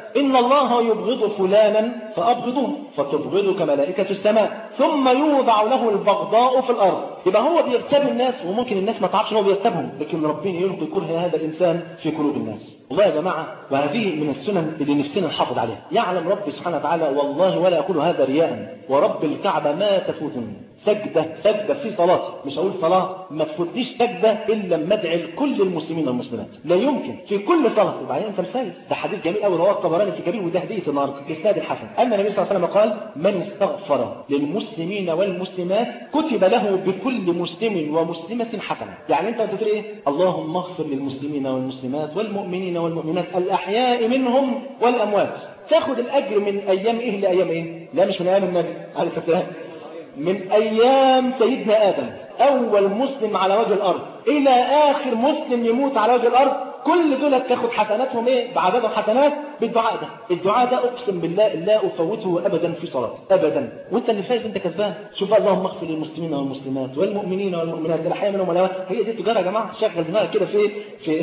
إن الله يبغض فلانا فأبغضوه فتبغضك ملائكة السماء ثم يوضع له البغضاء في الأرض يبقى هو بيغتاب الناس وممكن الناس ما تعرفش ان هو بيغتابهم لكن ربنا يلقي كره هذا الإنسان في قلوب الناس والله يا جماعة وهذه من السنن اللي نفسنا نحافظ عليها يعلم ربي سبحانه وتعالى والله ولا أقول هذا رياء ورب الكعبة ما تفوتني سجدة سجدة في صلاة مش أقول صلاة ما تفوتنيش سجدة إلا لما أدعي لكل المسلمين والمسلمات لا يمكن في كل صلاة وبعدين أنت مسايد ده حديث جميل قوي رواه الطبراني في كبير وده هدية النهارده إسناد الحسن أن النبي صلى الله عليه وسلم قال من استغفر للمسلمين والمسلمات كتب له بكل مسلم ومسلمة حسنة يعني أنت بتقول إيه اللهم اغفر للمسلمين والمسلمات والمؤمنين والمؤمنات الأحياء منهم والأموات تاخد الأجر من أيام إيه لأيام إيه لا مش من أيام النبي عليه السلام من أيام سيدنا آدم أول مسلم على وجه الأرض إلى آخر مسلم يموت على وجه الأرض كل دول تاخد حسناتهم ايه بعددهم حسنات بالدعاء ده الدعاء ده اقسم بالله لا افوته ابدا في صلاه ابدا وانت اللي فايز انت كسبان شوف اللهم اغفر للمسلمين والمسلمات والمؤمنين والمؤمنات الاحياء منهم والاموات هي دي التجاره يا جماعه شغل دماغك كده في في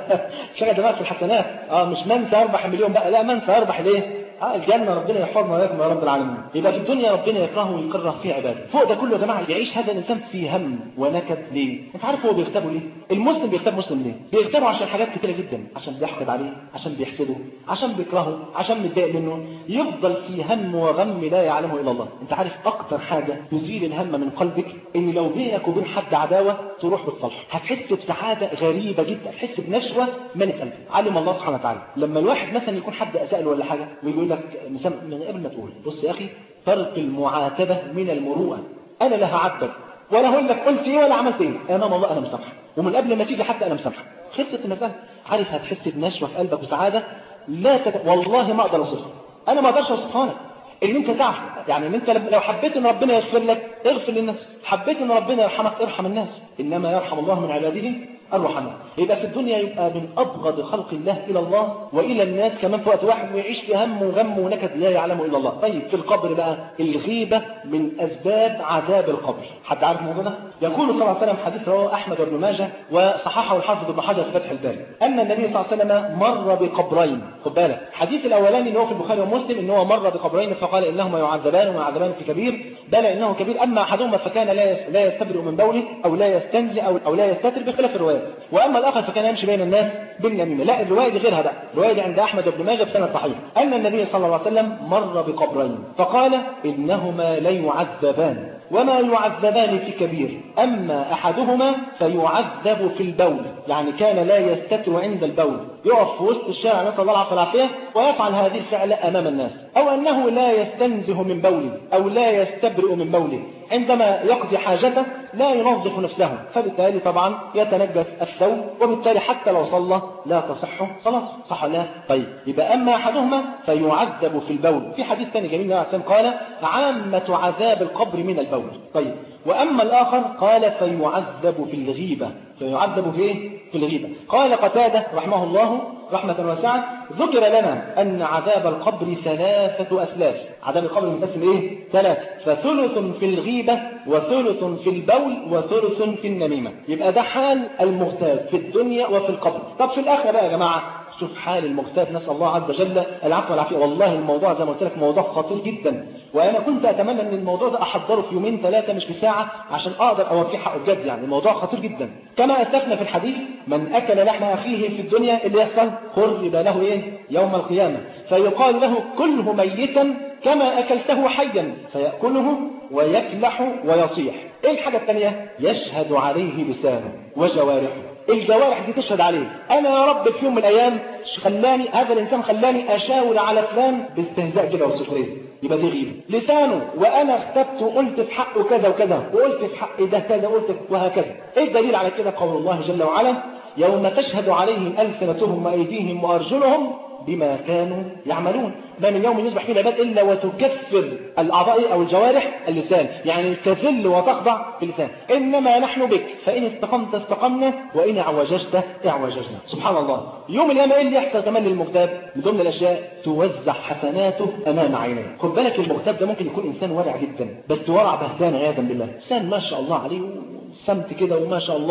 شغل دماغك في الحسنات اه مش منسى اربح مليون بقى لا منسى اربح ليه اه الجنة ربنا يحفظنا وياكم يا رب العالمين يبقى في الدنيا ربنا يكرهه ويكره فيه عباده فوق ده كله يا جماعه يعيش هذا الانسان في هم ونكد ليه انت عارف هو بيغتابه ليه المسلم بيغتاب مسلم ليه بيغتابه عشان حاجات كتيره جدا عشان بيحقد عليه عشان بيحسده عشان بيكرهه عشان متضايق منه يفضل في هم وغم لا يعلمه الا الله انت عارف اكتر حاجه تزيل الهم من قلبك ان لو بينك وبين حد عداوه تروح بالصلح هتحس بسعاده غريبه جدا هتحس بنشوه ملك قلبك علم الله سبحانه وتعالى لما الواحد مثلا يكون حد اساء له ولا حاجه ويقول لك من قبل ما تقول بص يا أخي فرق المعاتبة من المروءة أنا لا هعاتبك ولا هقول لك قلت إيه ولا عملت إيه أمام الله أنا مسامحك ومن قبل ما تيجي حتى أنا مسامحك خلصت المسألة عارف هتحس بنشوة في قلبك وسعادة لا تت... والله ما أقدر أوصفها أنا ما أقدرش أوصفها لك ان انت تعرف يعني ان انت لو حبيت ان ربنا يغفر لك اغفر للناس حبيت ان ربنا يرحمك ارحم الناس انما يرحم الله من عباده الرحماء يبقى في الدنيا يبقى من ابغض خلق الله الى الله والى الناس كمان في وقت واحد ويعيش في هم وغم ونكد لا يعلمه الا الله طيب في القبر بقى الغيبه من اسباب عذاب القبر حد عارف الموضوع ده يقول صلى الله عليه وسلم حديث رواه احمد بن ماجه وصححه الحافظ ابن حجر في فتح الباري ان النبي صلى الله عليه وسلم مر بقبرين خد بالك الحديث الاولاني اللي هو في البخاري ومسلم ان هو مر بقبرين فقال انهما يعذبان ويعذبان في كبير بل انه كبير اما احدهما فكان لا لا يستبرئ من بوله او لا يستنزي او او لا يستتر بخلاف الروايات واما الاخر فكان يمشي بين الناس بالنميمه لا الروايه دي غيرها بقى الروايه دي عند احمد بن ماجه بسند صحيح ان النبي صلى الله عليه وسلم مر بقبرين فقال انهما ليعذبان وما يعذبان في كبير أما أحدهما فيعذب في البول يعني كان لا يستتر عند البول يقف في وسط الشارع نسأل الله العافية والعافية ويفعل هذه الفعلة أمام الناس أو أنه لا يستنزه من بوله أو لا يستبرئ من بوله عندما يقضي حاجته لا ينظف نفسه فبالتالي طبعا يتنجس الثوب وبالتالي حتى لو صلى لا تصح صلاته صح لا طيب يبقى أما أحدهما فيعذب في البول في حديث ثاني جميل عسلم قال عامة عذاب القبر من البول طيب وأما الآخر قال فيعذب في الغيبة فيعذب في إيه؟ في الغيبة قال قتادة رحمه الله رحمة واسعة ذكر لنا أن عذاب القبر ثلاثة أسلاف عذاب القبر منقسم إيه؟ ثلاثة فثلث في الغيبة وثلث في البول وثلث في النميمة يبقى ده حال المغتاب في الدنيا وفي القبر طب في الآخرة بقى يا جماعة شوف حال المغتاب نسأل الله عز وجل العفو والعافية والله الموضوع زي ما قلت لك موضوع خطير جدا وأنا كنت أتمنى أن الموضوع ده أحضره في يومين ثلاثة مش في ساعة عشان أقدر أوفيه حقه بجد يعني الموضوع خطير جدا كما أسلفنا في الحديث من أكل لحم أخيه في الدنيا اللي يحصل قرب له إيه يوم القيامة فيقال له كله ميتا كما أكلته حيا فيأكله ويكلح ويصيح إيه الحاجة الثانية يشهد عليه لسانه وجوارحه الجوارح دي تشهد عليه انا يا رب في يوم من الايام خلاني هذا الانسان خلاني اشاور على فلان باستهزاء كده وسخريه يبقى دي غيبه لسانه وانا اختبت وقلت في حقه كذا وكذا وقلت في حق ده كذا وقلت وهكذا ايه الدليل على كده قول الله جل وعلا يوم تشهد عليهم السنتهم وايديهم وارجلهم بما كانوا يعملون ما من يوم يصبح فيه العباد إلا وتكفر الأعضاء أو الجوارح اللسان يعني تذل وتخضع باللسان إنما نحن بك فإن استقمت استقمنا وإن اعوججت اعوججنا سبحان الله يوم القيامة إيه اللي يحصل كمان للمغتاب من ضمن الأشياء توزع حسناته أمام عينيه خد بالك المغتاب ده ممكن يكون إنسان ورع جدا بس ورع بهتان عياذا بالله إنسان ما شاء الله عليه سمت كده وما شاء الله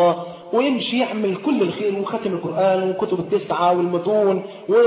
ويمشي يعمل كل الخير وختم القرآن وكتب التسعة والمتون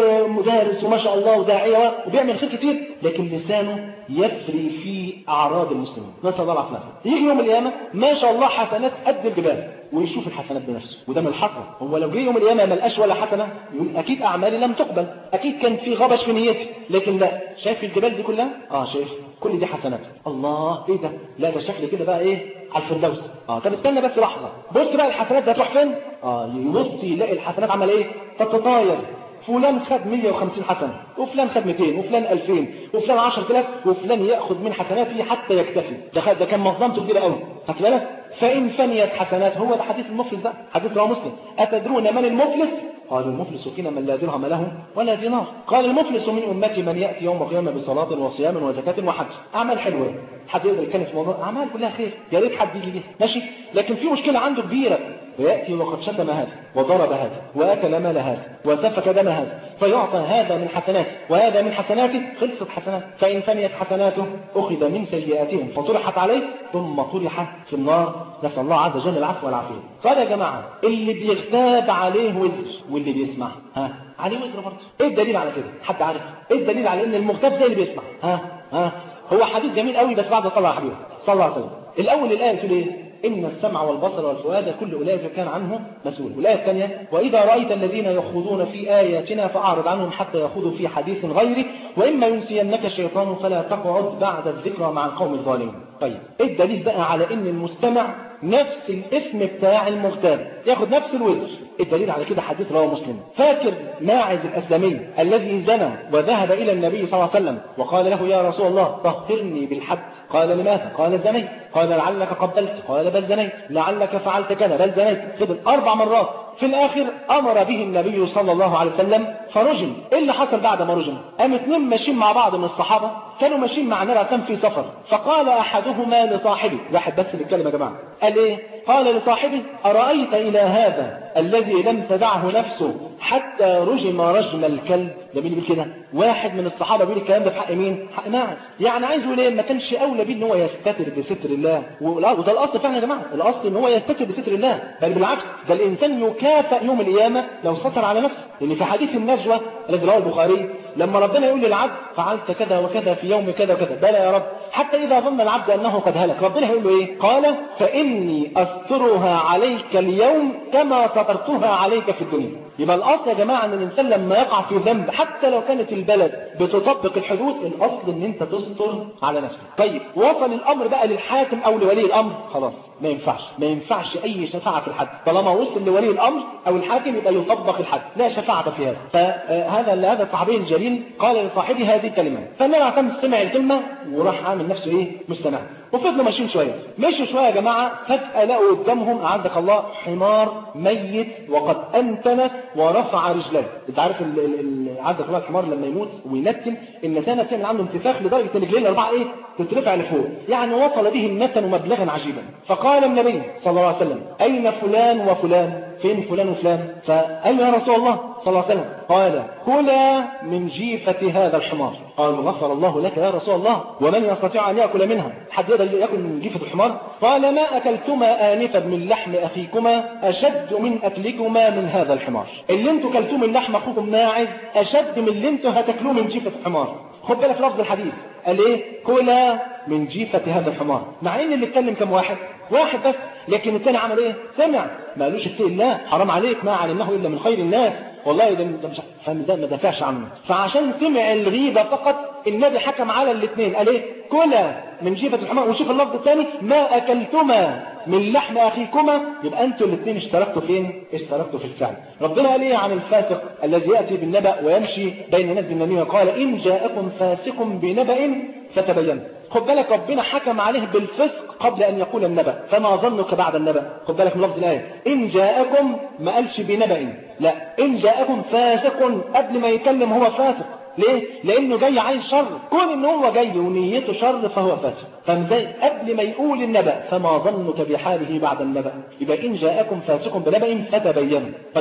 ومدارس وما شاء الله وداعية وبيعمل خير كتير لكن لسانه يفري في أعراض المسلمين نسأل الله العافية يجي يوم القيامة ما شاء الله حسنات قد الجبال ويشوف الحسنات بنفسه وده من الحسرة هو لو جه يوم القيامة ما لقاش ولا حسنة يقول أكيد أعمالي لم تقبل أكيد كان في غبش في نيتي لكن لا شايف الجبال دي كلها اه شايف كل دي حسنات الله ايه ده لا ده شكل كده بقى ايه على الفردوس اه طب استنى بس لحظه بص بقى الحسنات ده هتروح فين اه يبص يلاقي الحسنات عمل ايه تتطاير فلان خد 150 حسنة وفلان خد 200 وفلان 2000 وفلان 10000 وفلان ياخذ من حسناته حتى يكتفي ده, خد ده كان مظلمته كبيره قوي خدت بالك فإن فنيت حسنات هو ده حديث المفلس ده حديث رواه مسلم أتدرون من المفلس قال المفلس فينا من لا درهم له ولا دينار قال المفلس من أمتي من يأتي يوم القيامة بصلاة وصيام وزكاة وحج أعمال حلوة حد يقدر يتكلم في موضوع أعمال كلها خير يا ريت حد يجي ليه ماشي لكن في مشكلة عنده كبيرة ويأتي وقد شتم هذا وضرب هذا وأكل مال هذا وسفك دم هذا فيعطى هذا من حسناته وهذا من حسناته خلصت حسناته فإن فنيت حسناته أخذ من سيئاتهم فطرحت عليه ثم طرح في النار نسأل الله عز وجل العفو والعافية قال يا جماعة اللي بيغتاب عليه وزر واللي بيسمع ها عليه وزر برضه ايه الدليل على كده حد عارف ايه الدليل على ان المغتاب زي اللي بيسمع ها ها هو حديث جميل قوي بس بعد صلى على حبيبه صلى الله عليه وسلم الاول الايه تقول ايه إن السمع والبصر والفؤاد كل أولئك كان عنه مسؤول الآية الثانية وإذا رأيت الذين يخوضون في آياتنا فأعرض عنهم حتى يخوضوا في حديث غيره وإما ينسينك الشيطان فلا تقعد بعد الذكرى مع القوم الظالمين طيب إيه الدليل بقى على إن المستمع نفس الاسم بتاع المغتاب ياخد نفس الوزر الدليل على كده حديث رواه مسلم فاكر ماعز الأسلمي الذي زنى وذهب إلى النبي صلى الله عليه وسلم وقال له يا رسول الله طهرني بالحد قال لماذا قال زنيت قال لعلك قبلت قال بل زنيت لعلك فعلت كذا بل زنيت فضل أربع مرات في الآخر أمر به النبي صلى الله عليه وسلم فرجم إيه اللي حصل بعد ما رجم قام اتنين ماشيين مع بعض من الصحابة كانوا ماشيين مع نبع كان في سفر فقال أحدهما لصاحبه واحد بس بيتكلم يا جماعة قال إيه قال لصاحبه أرأيت إلى هذا الذي لم تدعه نفسه حتى رجم رجم الكلب ده مين بيقول كده واحد من الصحابة بيقول الكلام ده في حق مين حق ماعز يعني عايز يقول ايه ما كانش اولى بيه ان هو يستتر بستر الله وده الاصل فعلا يا جماعه الاصل ان هو يستتر بستر الله بل بالعكس ده الانسان يكافئ يوم القيامه لو ستر على نفسه لان في حديث النجوى الذي رواه البخاري لما ربنا يقول للعبد فعلت كذا وكذا في يوم كذا وكذا بلى يا رب حتى إذا ظن العبد أنه قد هلك ربنا هيقول له إيه قال فإني أسترها عليك اليوم كما سترتها عليك في الدنيا يبقى الأصل يا جماعة أن الإنسان لما يقع في ذنب حتى لو كانت البلد بتطبق الحدود الأصل أن أنت تستر على نفسك طيب وصل الأمر بقى للحاكم أو لولي الأمر خلاص ما ينفعش ما ينفعش أي شفاعة في الحد طالما وصل لولي الأمر أو الحاكم يبقى يطبق الحد لا شفاعة في هذا فهذا هذا الصحابي الجليل قال لصاحبه هذه الكلمة فالنبي عليه سمع الكلمة وراح عامل نفسه إيه مستمع وفضلوا ماشيين شوية مشوا شوية يا جماعة فجأة لقوا قدامهم أعزك الله حمار ميت وقد أنتن ورفع رجليه انت عارف أعزك الله الحمار لما يموت وينتن النتانة بتعمل عنده انتفاخ لدرجة ان رجليه الأربعة إيه تترفع لفوق يعني وصل به النتن مبلغا عجيبا فقال النبي صلى الله عليه وسلم أين فلان وفلان فين فلان وفلان فقال يا رسول الله صلى الله عليه وسلم قال كلا من جيفة هذا الحمار قال غفر الله لك يا رسول الله ومن يستطيع أن يأكل منها حد يقدر يأكل من جيفة الحمار قال ما أكلتما آنفا من لحم أخيكما أشد من أكلكما من هذا الحمار اللي انتوا كلتوه من لحم أخوكم ماعز أشد من اللي انتوا هتاكلوه من جيفة الحمار خد بالك لفظ الحديث قال ايه كلا من جيفة هذا الحمار مع ان اللي اتكلم كم واحد واحد بس لكن الثاني عمل ايه سمع ما قالوش اتقي الله حرام عليك ما علمناه الا من خير الناس والله ده مش فده ما دافعش عنه فعشان سمع الغيبه فقط النبي حكم على الاثنين قال ايه كلا من جيفة الحمار وشوف اللفظ الثاني ما اكلتما من لحم اخيكما يبقى انتوا الاثنين اشتركتوا فين اشتركتوا في الفعل ربنا قال ايه عن الفاسق الذي ياتي بالنبأ ويمشي بين الناس بالنميمه قال ان جاءكم فاسق بنبأ فتبين خد بالك ربنا حكم عليه بالفسق قبل أن يقول النبأ فما ظنك بعد النبأ خد بالك من لفظ الآية إن جاءكم ما قالش بنبأ لا إن جاءكم فاسق قبل ما يتكلم هو فاسق ليه؟ لأنه جاي عايز شر كون إن هو جاي ونيته شر فهو فاسق فمزاي قبل ما يقول النبأ فما ظنك بحاله بعد النبأ يبقى إن جاءكم فاسق بنبأ فتبينوا طيب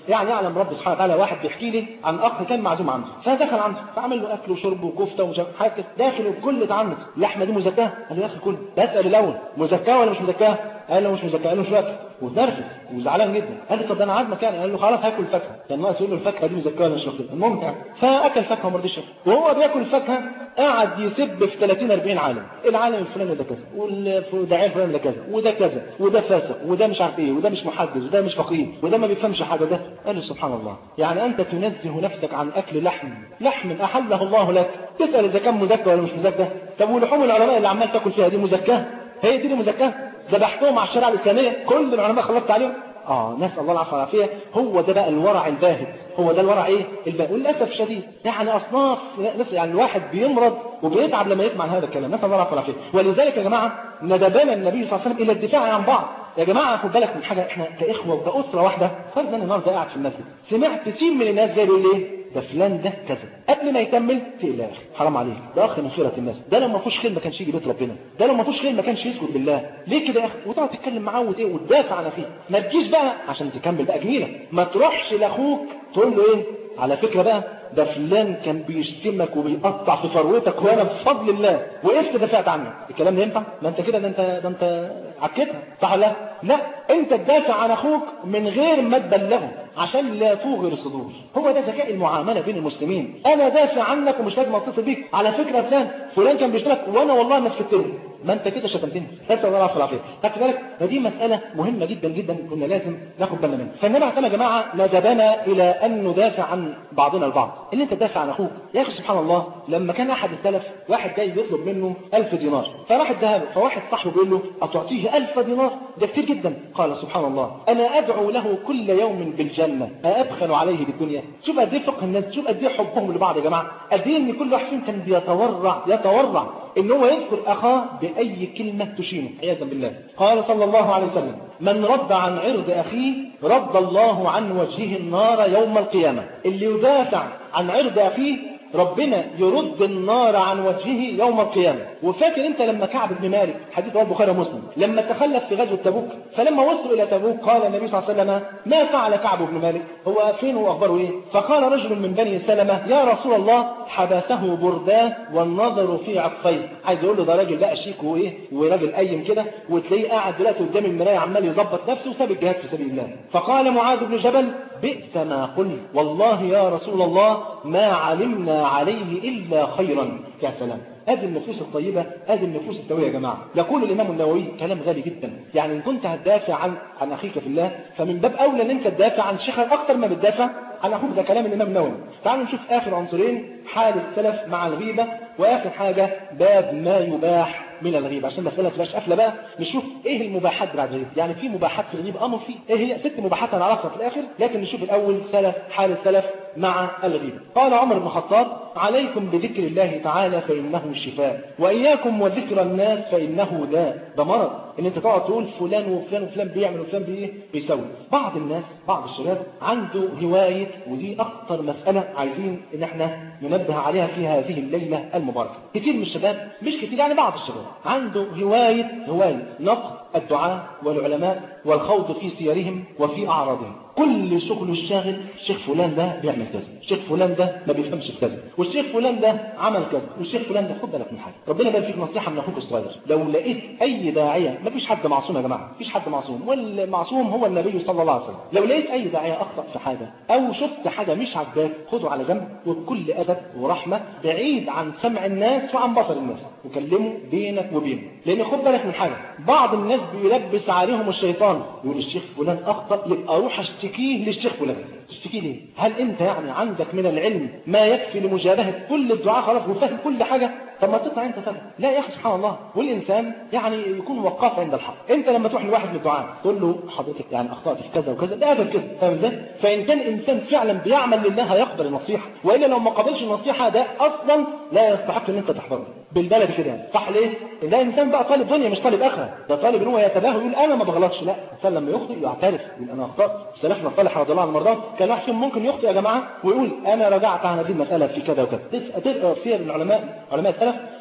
يعني يعلم رب سبحانه وتعالى واحد بيحكي لي عن اخ كان معزوم عنده فدخل عنده فعمل له اكل وشرب وكفته ومش عارف حاجه كده. داخل الكل اتعنت اللحمه دي مزكاه قال له يا اخي كل بسال الاول مزكاه ولا مش مزكاه قال له مش مزكاه قال له مش واكل واتنرفز وزعلان جدا قال له طب ده انا عازمك يعني قال له خلاص هاكل فاكهه كان ناقص يقول له الفاكهه دي مزكاه ولا مش واكلها المهم يعني فاكل فاكهه وما رضيش ياكل. وهو بياكل فاكهه قعد يسب في 30 40 عالم العالم الفلاني ده كذا والداعيه الفلاني ده كذا وده كذا وده فاسق وده مش عارف ايه وده مش محدث وده مش فقيه وده ما بيفهمش حاجه ده قال له سبحان الله يعني انت تنزه نفسك عن اكل لحم لحم احله الله لك تسال اذا كان مزكى ولا مش مزكى طب ولحوم العلماء اللي عمال تاكل فيها دي مزكاه هي دي اللي مزكاه ذبحتهم على الشريعه الاسلاميه كل العلماء خلصت عليهم اه نسال الله العافيه والعافيه هو ده بقى الورع الباهت هو ده الورع ايه الباهت وللاسف الشديد يعني اصناف ناس يعني الواحد بيمرض وبيتعب لما يسمع هذا الكلام نسال الله العافيه والعافيه ولذلك يا جماعه ندبنا النبي صلى الله عليه وسلم الى الدفاع عن بعض يا جماعه خد بالك من حاجه احنا كاخوه وكاسره واحده فرض انا النهارده قاعد في المسجد سمعت كتير من الناس زي بيقول ايه ده فلان ده كذا قبل ما يكمل تقل يا اخي حرام عليك ده اخ من خيره الناس ده لو ما فيهوش خير ما كانش يجي بيت ربنا ده لو ما فيهوش خير ما كانش يسكت بالله ليه كده يا اخي وتقعد تتكلم معاه وت- ايه وتدافع عن اخيك ما تجيش بقى عشان تكمل بقى جميله ما تروحش لاخوك تقول له ايه على فكره بقى ده فلان كان بيشتمك وبيقطع في فروتك وانا بفضل الله وقفت دافعت عنك الكلام ده ينفع ما انت كده ده انت ده انت عكيتها صح ولا لا لا انت تدافع عن اخوك من غير ما تبلغه عشان لا توغر الصدور هو ده ذكاء المعامله بين المسلمين انا دافع عنك ومش لازم اتصل بيك على فكره فلان فلان كان بيشتمك وانا والله ما سكت له ما انت كده شتمتني نسال الله العافيه والعافيه خدت بالك فدي مساله مهمه جدا جدا كنا لازم ناخد بالنا منها فالنبي عليه الصلاه يا جماعه ندبنا الى ان ندافع عن بعضنا البعض ان انت تدافع عن اخوك يا اخي سبحان الله لما كان احد السلف واحد جاي يطلب منه ألف دينار فراح اداها له فواحد صاحبه بيقول له أتعطيه ألف دينار ده كتير جدا قال سبحان الله أنا أدعو له كل يوم بالجنة أأبخل عليه بالدنيا شوف قد ايه فقه الناس شوف قد ايه حبهم لبعض يا جماعة قد ايه ان كل واحد فيهم كان بيتورع يتورع ان هو يذكر اخاه باي كلمه تشينه عياذا بالله قال صلى الله عليه وسلم من رد عن عرض اخيه رد الله عن وجهه النار يوم القيامه اللي يدافع عن عرض اخيه ربنا يرد النار عن وجهه يوم القيامة وفاكر انت لما كعب بن مالك حديث رواه البخاري ومسلم لما تخلف في غزوة تبوك فلما وصلوا الى تبوك قال النبي صلى الله عليه وسلم ما فعل كعب بن مالك هو فين هو اخباره ايه فقال رجل من بني سلمة يا رسول الله حبسه برداه والنظر في عطفيه عايز يقول له ده راجل بقى شيك وايه وراجل قيم كده وتلاقيه قاعد دلوقتي قدام المرايه عمال يظبط نفسه وساب الجهاد في سبيل الله فقال معاذ بن جبل بئس ما قلت والله يا رسول الله ما علمنا عليه الا خيرا يا سلام هذه النفوس الطيبة هذه النفوس السوية يا جماعة يقول الإمام النووي كلام غالي جدا يعني إن كنت هتدافع عن عن أخيك في الله فمن باب أولى أن أنت تدافع عن شيخك أكثر ما بتدافع عن أخوك ده كلام الإمام النووي تعالوا نشوف آخر عنصرين حال السلف مع الغيبة وآخر حاجة باب ما يباح من الغيبة عشان المسألة تبقاش قافلة بقى نشوف ايه المباحات بتاعت الغيبة يعني في مباحات في الغيبة امر فيه ايه هي ست مباحات هنعرفها في الاخر لكن نشوف الاول سلف حال السلف مع الغيبة قال عمر بن الخطاب عليكم بذكر الله تعالى فانه شفاء واياكم وذكر الناس فانه داء ده مرض ان انت تقعد تقول فلان وفلان وفلان بيعمل وفلان بايه بيسوي بعض الناس بعض الشباب عنده هواية ودي اكتر مسألة عايزين ان احنا ننبه عليها في هذه الليلة المباركة كتير من الشباب مش كتير يعني بعض الشباب عنده هواية هواية نقد الدعاء والعلماء والخوض في سيرهم وفي أعراضهم كل شغله الشاغل الشيخ فلان ده بيعمل كذا الشيخ فلان ده ما بيفهمش في كذا والشيخ فلان ده عمل كذا والشيخ فلان ده خد بالك من حاجه ربنا بقى فيك نصيحه من اخوك الصغير لو لقيت اي داعيه ما فيش حد معصوم يا جماعه مفيش حد معصوم والمعصوم هو النبي صلى الله عليه وسلم لو لقيت اي داعيه اخطا في حاجه او شفت حاجه مش عاجباك خده على جنب وبكل ادب ورحمه بعيد عن سمع الناس وعن بصر الناس وكلمه بينك وبينه لان خد بالك من حاجه بعض الناس بيلبس عليهم الشيطان يقول الشيخ فلان اخطا يبقى اروح اشتكيه للشيخ فلان تشتكي ليه هل انت يعني عندك من العلم ما يكفي لمجابهه كل الدعاء خلاص وفاهم كل حاجه طب ما تطلع انت فاهم لا يا اخي سبحان الله والانسان يعني يكون وقاف عند الحق انت لما تروح لواحد من الدعاء تقول له حضرتك يعني اخطات في كذا وكذا ده ابدا كده فاهم ازاي فان كان انسان فعلا بيعمل لله هيقبل النصيحه والا لو ما قبلش النصيحه ده اصلا لا يستحق ان انت تحضره بالبلد كده يعني صح ليه ده انسان بقى طالب دنيا مش طالب اخره ده طالب ان هو يتباهى ويقول انا ما بغلطش لا الانسان لما يخطئ يعترف يقول انا اخطات سلفنا الصالح رضي الله عنه مرضاه كان واحد فيهم ممكن يخطئ يا جماعه ويقول انا رجعت عن هذه المساله في كذا وكذا تقرا سير العلماء علماء السلف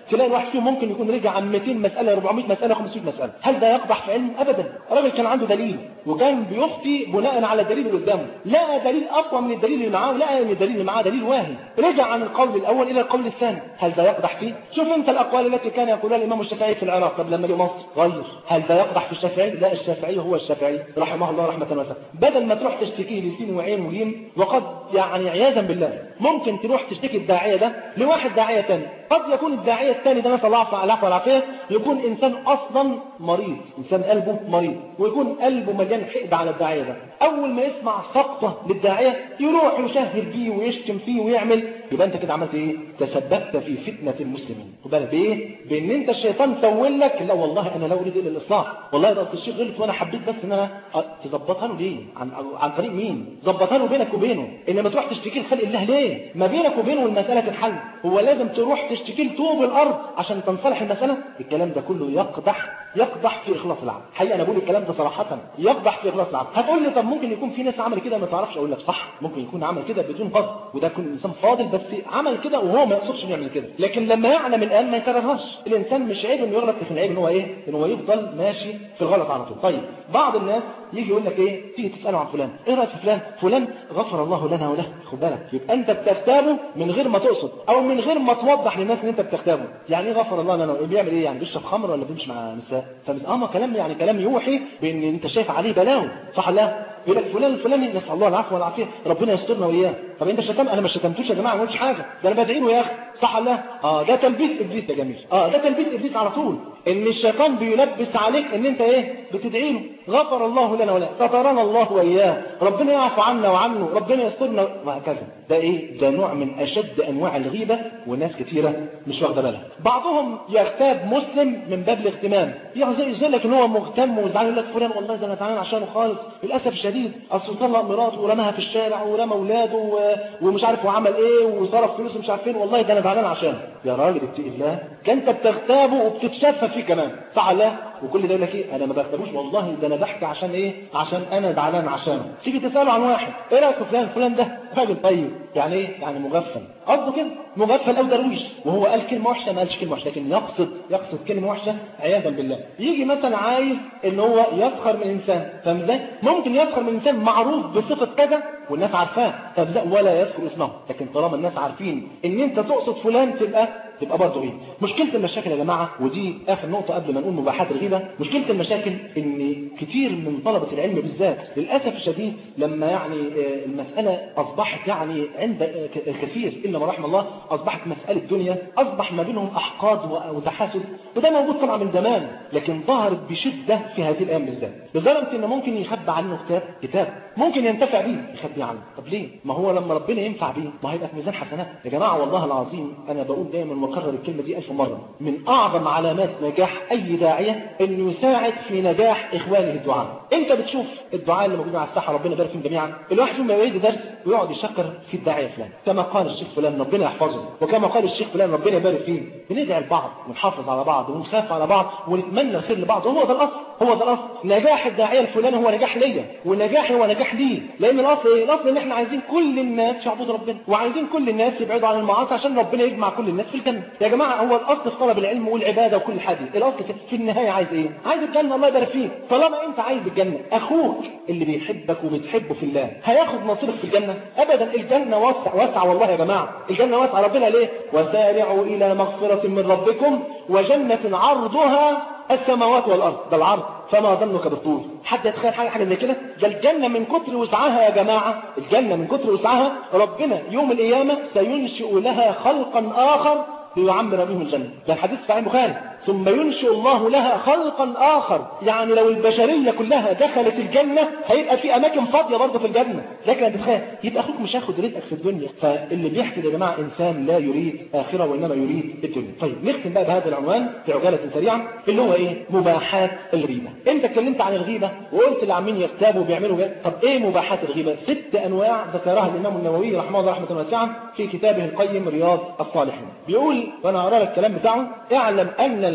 تلاقي الواحد فيهم ممكن يكون رجع عن 200 مساله 400 مساله 500 مساله هل ده يقدح في علم ابدا الراجل كان عنده دليل وكان بيفتي بناء على الدليل اللي قدامه لقى دليل اقوى من الدليل اللي معاه ولقى ان الدليل اللي معاه دليل واهي رجع عن القول الاول الى القول الثاني هل ده يقدح فيه شوف انت الاقوال التي كان يقولها الامام الشافعي في العراق قبل لما جه مصر غير هل ده يقدح في الشافعي لا الشافعي هو الشافعي رحمه الله رحمه واسعه بدل ما تروح تشتكيه لسين وعين ولين وقد يعني عياذا بالله ممكن تروح تشتكي الداعيه ده لواحد داعيه ثاني قد يكون الداعيه الثاني ده نسال الله العفو والعافيه يكون انسان اصلا مريض انسان قلبه مريض ويكون قلبه مليان حقد على الداعيه ده اول ما يسمع سقطه للداعيه يروح يشهر بيه ويشتم فيه ويعمل يبقى انت كده عملت ايه تسببت في فتنه المسلمين خد بالك بايه بان انت الشيطان سول لك لا والله انا لا اريد الا الاصلاح والله ده الشيخ غلط وانا حبيت بس ان انا تظبطها له ليه عن عن طريق مين ظبطها له بينك وبينه انما تروح تشتكي لخلق الله ليه ما بينك وبينه المساله تتحل هو لازم تروح تشتكي لطوب الارض عشان تنصلح المساله الكلام ده كله يقدح يقدح في اخلاص العمل حقيقه انا بقول الكلام ده صراحه يقدح في اخلاص العمل هتقول لي طب ممكن يكون في ناس عمل كده ما تعرفش اقول لك صح ممكن يكون عمل كده بدون قصد وده يكون انسان فاضل بس عمل كده وهو ما يقصدش انه يعمل كده لكن لما يعلم الان ما يكررهاش الانسان مش عيب انه يغلط لكن عيب ان هو ايه ان هو يفضل ماشي في الغلط على طول طيب بعض الناس يجي يقول لك ايه تيجي تساله عن فلان ايه رايك في فلان فلان غفر الله لنا وله خد بالك يبقى انت بتغتابه من غير ما تقصد او من غير ما توضح للناس ان انت بتغتابه يعني ايه غفر الله لنا بيعمل ايه يعني بيشرب خمر ولا بيمشي مع نساء فاه كلام يعني كلام يوحي بان انت شايف عليه بلاوي صح لا يقول لك فلان الفلاني نسال الله العفو والعافيه ربنا يسترنا واياه طب انت شتم انا ما شتمتوش يا جماعه ما قلتش حاجه ده انا بدعي له يا اخي صح لا اه ده تلبيس ابليس يا جميل اه ده تلبيس ابليس على طول ان الشيطان بيلبس عليك ان انت ايه بتدعي له غفر الله لنا ولا سترنا الله واياه ربنا يعفو عنا وعنه ربنا يسترنا وهكذا ده ايه ده نوع من اشد انواع الغيبه وناس كثيره مش واخده بالها بعضهم يغتاب مسلم من باب الاغتمام يقول لك ان هو مهتم وزعلان يقول لك فلان والله ده انا تعبان عشانه خالص للاسف الشديد اصل طلق مراته ورماها في الشارع ورمى اولاده و... ومش عارف وعمل ايه وصرف فلوسه مش عارف فين والله ده انا زعلان عشانه يا راجل اتقي الله ده انت بتغتابه وبتتشفى فيه كمان صح لا وكل ده يقول لك ايه انا ما بغتابوش والله ده انا بحكي عشان ايه عشان انا زعلان عشانه تيجي تساله عن واحد ايه رايك في فلان فلان ده راجل طيب يعني ايه يعني مغفل قصده كده مغفل او درويش وهو قال كلمه وحشه ما قالش كلمه وحشه لكن يقصد يقصد كلمه وحشه عياذا بالله يجي مثلا عايز ان هو يفخر من انسان فاهم ازاي ممكن يفخر من انسان معروف بصفه كذا والناس عارفاه طب لا ولا يذكر اسمه لكن طالما الناس عارفين ان انت تقصد فلان تبقى تبقى برضه غيبه مشكله المشاكل يا جماعه ودي اخر نقطه قبل ما نقول مباحات الغيبه مشكله المشاكل ان كتير من طلبه العلم بالذات للاسف الشديد لما يعني المساله اصبحت يعني عند الكثير الا ما رحم الله اصبحت مساله دنيا اصبح ما بينهم احقاد وتحاسد وده موجود طبعا من زمان لكن ظهرت بشده في هذه الايام بالذات لدرجه ان ممكن يخبى عنه كتاب كتاب ممكن ينتفع به يخبي عنه طب ليه ما هو لما ربنا ينفع به ما هيبقى في ميزان حسنات يا جماعه والله العظيم انا بقول دايما وكرر الكلمه دي ألف مره من اعظم علامات نجاح اي داعيه انه يساعد في نجاح اخوانه الدعاء انت بتشوف الدعاء اللي موجودين على الساحه ربنا يبارك فيهم جميعا الواحد فيهم يريد درس ويقعد يشكر في الداعيه فلان كما قال الشيخ فلان ربنا يحفظه وكما قال الشيخ فلان ربنا يبارك فيه بندعي لبعض ونحافظ على بعض ونخاف على بعض ونتمنى الخير لبعض وهو ده الاصل هو ده الاصل نجاح الداعيه الفلاني هو نجاح ليا ونجاحي هو نجاح ليه لان الاصل ايه الاصل ان احنا عايزين كل الناس يعبدوا ربنا وعايزين كل الناس يبعدوا عن المعاصي عشان ربنا يجمع كل الناس في الجنه يا جماعه هو الاصل في طلب العلم والعباده وكل حاجه الاصل في النهايه عايز ايه عايز الجنه الله يبارك فيك طالما انت عايز الجنه اخوك اللي بيحبك وبتحبه في الله هياخد نصيبك في الجنه ابدا الجنه واسعه واسعه والله يا جماعه الجنه واسعه ربنا ليه وسارعوا الى مغفره من ربكم وجنه عرضها السماوات والارض ده العرض فما ظنك بالطول حد يتخيل حاجه حاجه زي كده ده الجنه من كتر وسعها يا جماعه الجنه من كتر وسعها ربنا يوم القيامه سينشئ لها خلقا اخر ليعمر بهم الجنه ده الحديث في صحيح البخاري ثم ينشئ الله لها خلقا آخر يعني لو البشرية كلها دخلت الجنة هيبقى في أماكن فاضية برضه في الجنة لكن هتتخيل يبقى أخوك مش هياخد رزقك في الدنيا فاللي بيحسد يا جماعة إنسان لا يريد آخرة وإنما يريد الدنيا طيب نختم بقى بهذا العنوان في عجالة سريعة اللي هو إيه مباحات الغيبة أنت اتكلمت عن الغيبة وقلت اللي عاملين يغتابوا وبيعملوا جد. طب إيه مباحات الغيبة ست أنواع ذكرها الإمام النووي رحمه الله رحمة واسعة في كتابه القيم رياض الصالحين بيقول وأنا هقرا لك الكلام بتاعه اعلم أن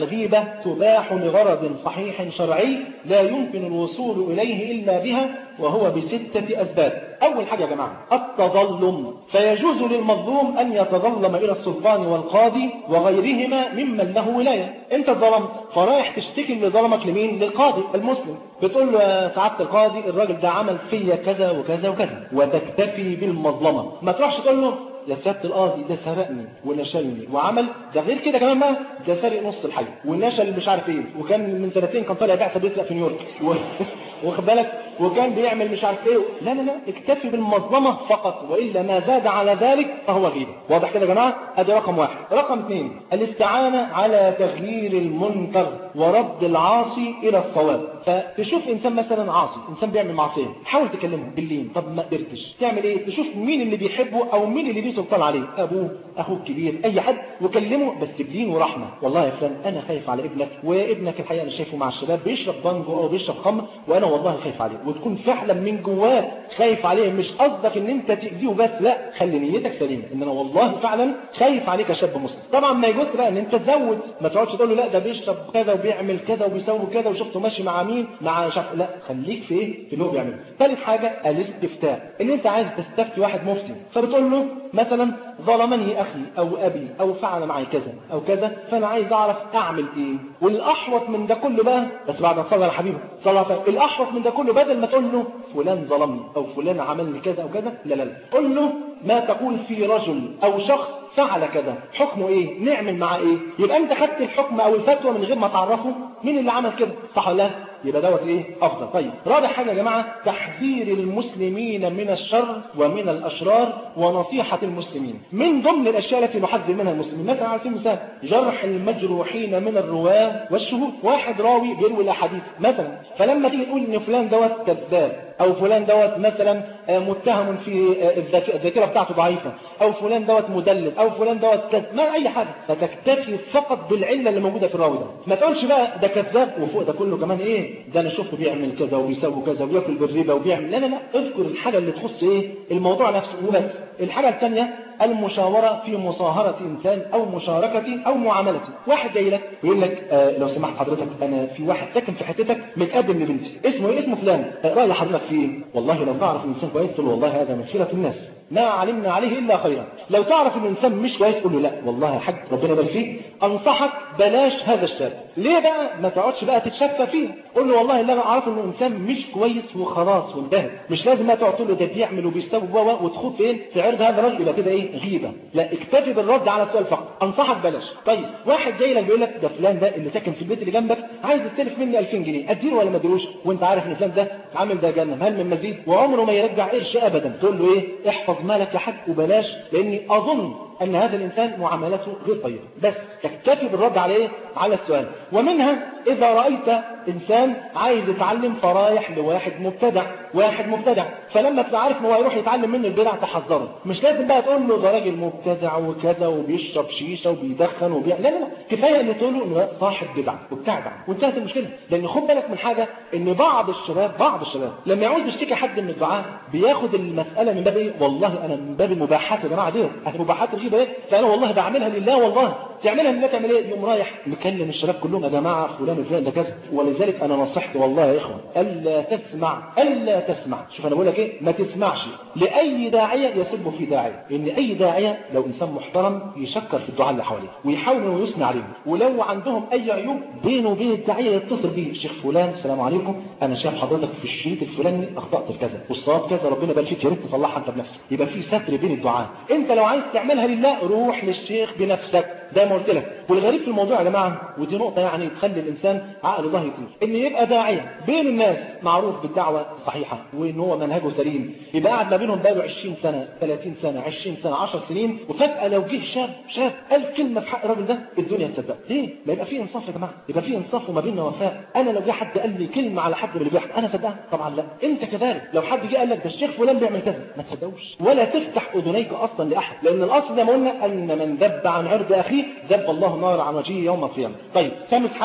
الغيبة تباح لغرض صحيح شرعي لا يمكن الوصول إليه إلا بها وهو بستة أسباب أول حاجة يا جماعة التظلم فيجوز للمظلوم أن يتظلم إلى السلطان والقاضي وغيرهما ممن له ولاية أنت ظلمت فرايح تشتكي اللي ظلمك لمين للقاضي المسلم بتقول له يا سعادة القاضي الراجل ده عمل فيا كذا وكذا وكذا وتكتفي بالمظلمة ما تروحش تقول له يا سيادة القاضي ده سرقني ونشلني وعمل ده غير كده كمان بقى ده سارق نص الحي ونشل مش عارف ايه وكان من سنتين كان طالع بعثه بيسرق في نيويورك و... واخد بالك وكان بيعمل مش عارف ايه لا لا لا اكتفي بالمظلمه فقط والا ما زاد على ذلك فهو غيبه واضح كده يا جماعه ادي رقم واحد رقم اثنين الاستعانه على تغيير المنكر ورد العاصي الى الصواب فتشوف انسان مثلا عاصي انسان بيعمل معصيه حاول تكلمه باللين طب ما قدرتش تعمل ايه تشوف مين اللي بيحبه او مين اللي ليه سلطان عليه ابوه اخوه الكبير اي حد وكلمه بس بلين ورحمه والله يا فلان انا خايف على ابنك وابنك الحقيقه انا شايفه مع الشباب بيشرب بانجو او بيشرب خمر وانا والله خايف عليه وتكون فعلا من جواك خايف عليه مش قصدك ان انت تاذيه بس لا خلي نيتك سليمه ان انا والله فعلا خايف عليك يا شاب مسلم طبعا ما يجوز بقى ان انت تزود ما تقعدش تقول له لا ده بيشرب كذا وبيعمل كذا وبيسوي كذا وشفته ماشي مع مين مع شخص لا خليك في ايه في اللي هو بيعمله ثالث حاجه الاستفتاء ان انت عايز تستفتي واحد مفتي فبتقول له مثلا ظلمني اخي او ابي او فعل معي كذا او كذا فانا عايز اعرف اعمل ايه والاحوط من ده كله بقى بس بعد ما تصلي على حبيبه صلى الله عليه وسلم الاحوط من ده كله بدل ما تقول له فلان ظلمني او فلان عمل لي كذا او كذا لا لا لا قول له ما تقول في رجل او شخص فعل كذا حكمه ايه نعمل معاه ايه يبقى انت خدت الحكم او الفتوى من غير ما تعرفه مين اللي عمل كده صح ولا لا يبقى دوت ايه افضل طيب رابع حاجه يا جماعه تحذير المسلمين من الشر ومن الاشرار ونصيحه المسلمين من ضمن الاشياء التي نحذر منها المسلمين مثلا على سبيل المثال جرح المجروحين من الرواه والشهود واحد راوي بيروي الاحاديث مثلا فلما تيجي تقول ان فلان دوت كذاب او فلان دوت مثلا متهم في الذاكره بتاعته ضعيفه او فلان دوت مدلس او فلان دوت كذب ما اي حاجه فتكتفي فقط بالعله اللي موجوده في الراوي ده ما تقولش بقى ده كذاب وفوق ده كله كمان ايه ده انا شفته بيعمل كذا وبيسوي كذا وبياكل بالربا وبيعمل لا لا لا اذكر الحاجه اللي تخص ايه الموضوع نفسه وبس الحاجه الثانيه المشاورة في مصاهرة إنسان أو مشاركة أو معاملة واحد جاي لك ويقول لك آه لو سمحت حضرتك أنا في واحد ساكن في حتتك متقدم لبنتي اسمه إيه اسمه فلان آه رأي حضرتك فيه والله لو تعرف إنسان كويس تقول والله هذا من خيرة الناس ما علمنا عليه إلا خيرا لو تعرف إن الإنسان مش كويس قول له لا والله يا حاج ربنا يبارك فيك أنصحك بلاش هذا الشاب ليه بقى ما تقعدش بقى تتشفى فيه قول له والله اللي أنا أعرفه إنه إنسان مش كويس وخلاص وانتهى مش لازم بقى تقعد تقول له ده بيعمل وبيستوي وتخوض فين في عرض هذا الرجل يبقى كده إيه غيبة لا اكتفي بالرد على السؤال فقط انصحك بلاش طيب واحد جاي لك بيقول لك ده فلان ده اللي ساكن في البيت اللي جنبك عايز يستلف مني 2000 جنيه اديله ولا ما اديلوش وانت عارف ان فلان ده عامل ده جنة هل من مزيد وعمره ما يرجع قرش ابدا تقول له ايه احفظ مالك يا حاج وبلاش لاني اظن ان هذا الانسان معاملته غير طيبه بس تكتفي بالرد عليه على السؤال ومنها اذا رايت انسان عايز يتعلم فرايح لواحد مبتدع واحد مبتدع فلما تبقى عارف ان هو هيروح يتعلم منه البدع تحذره مش لازم بقى تقول له ده راجل مبتدع وكذا وبيشرب شيشه وبيدخن وبيع لا لا لا كفايه ان تقول له انه صاحب بدع وبتاع وانتهت المشكله لان خد بالك من حاجه ان بعض الشباب بعض الشباب لما يعوز يشتكي حد من الدعاء بياخد المساله من باب ايه والله انا من باب المباحات يا جماعه دي المباحات الغيبه ايه فانا والله بعملها لله والله تعملها لله تعمل ايه يوم رايح مكلم الشباب كلهم يا جماعه فلان وفلان ده كذا ولذلك انا نصحت والله يا اخوان الا تسمع الا تسمع شوف انا بقول لك ايه ما تسمعش لاي داعيه يسب في داعيه ان اي داعيه لو انسان محترم يشكر في الدعاء اللي حواليه ويحاول انه يثني عليهم ولو عندهم اي عيوب بينه وبين الداعيه يتصل بيه الشيخ فلان السلام عليكم انا شايف حضرتك في الشريط الفلاني اخطات في كذا والصواب كذا ربنا يبارك فيك يا ريت تصلحها انت بنفسك يبقى في ستر بين الدعاء انت لو عايز تعملها لله روح للشيخ بنفسك زي ما قلت لك والغريب في الموضوع يا جماعه ودي نقطه يعني تخلي الانسان عقله ضهي يطير ان يبقى داعيه بين الناس معروف بالدعوه الصحيحه وان هو منهجه سليم يبقى قاعد ما بينهم بقاله 20 سنه 30 سنه 20 سنه 10 سنين وفجاه لو جه شاب شاب قال كلمه في حق الراجل ده الدنيا تصدق ليه ما يبقى في انصاف يا جماعه يبقى في انصاف وما بيننا وفاء انا لو جه حد قال لي كلمه على حد من اللي بيحصل انا صدقها طبعا لا انت كذلك لو حد جه قال لك ده الشيخ فلان بيعمل كذا ما تصدقوش ولا تفتح اذنيك اصلا لاحد لان الاصل زي ما قلنا ان من ذب عن عرض اخيه ذب الله نار عن وجهه يوم القيامه طيب خامس حاجه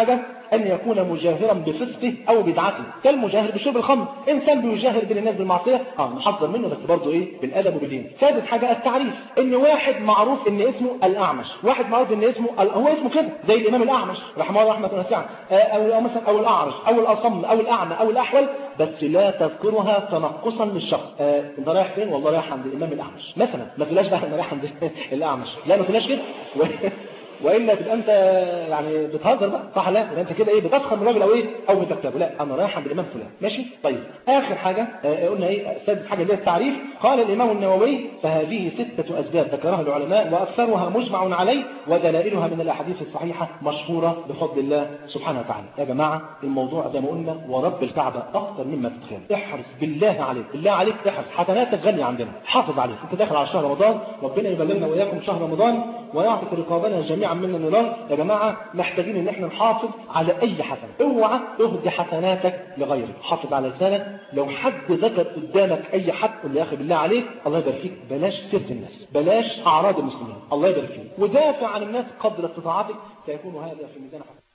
أن يكون مجاهرا بفسقه أو بدعته كالمجاهر بشرب الخمر إنسان بيجاهر بين الناس بالمعصية اه نحذر منه بس برضه إيه بالأدب وبالدين ثالث حاجة التعريف إن واحد معروف إن اسمه الأعمش واحد معروف إن اسمه ال... هو اسمه كده زي الإمام الأعمش رحمه الله رحمة واسعة أو مثلا أو الأعرج أو الأصم أو الأعمى أو الأحول بس لا تذكرها تنقصا للشخص آه انت رايح فين والله رايح عند الامام الاعمش مثلا ما تقولهاش بقى انا رايح عند الاعمش لا ما تقولهاش كده والا تبقى انت يعني بتهزر بقى صح لا يبقى انت كده ايه بتسخر من الراجل او ايه او بتكتبه لا انا رايح عند الامام فلان ماشي طيب اخر حاجه آه قلنا ايه سادس حاجه اللي هي التعريف قال الامام النووي فهذه سته اسباب ذكرها العلماء واكثرها مجمع عليه ودلائلها من الاحاديث الصحيحه مشهوره بفضل الله سبحانه وتعالى يا جماعه الموضوع زي ما قلنا ورب الكعبه اكثر مما تتخيل احرص بالله عليك بالله عليك احرص حسناتك غاليه عندنا حافظ عليك انت داخل على شهر رمضان ربنا يبلغنا واياكم شهر رمضان ويعتق رقابنا جميعا منا النيران يا جماعه محتاجين ان احنا نحافظ على اي حسنه اوعى تهدي حسناتك لغيرك حافظ على لسانك لو حد ذكر قدامك اي حد قول له يا اخي بالله عليك الله يبارك فيك بلاش سيره الناس بلاش اعراض المسلمين الله يبارك فيك ودافع عن الناس قدر استطاعتك سيكون هذا في ميزان حسناتك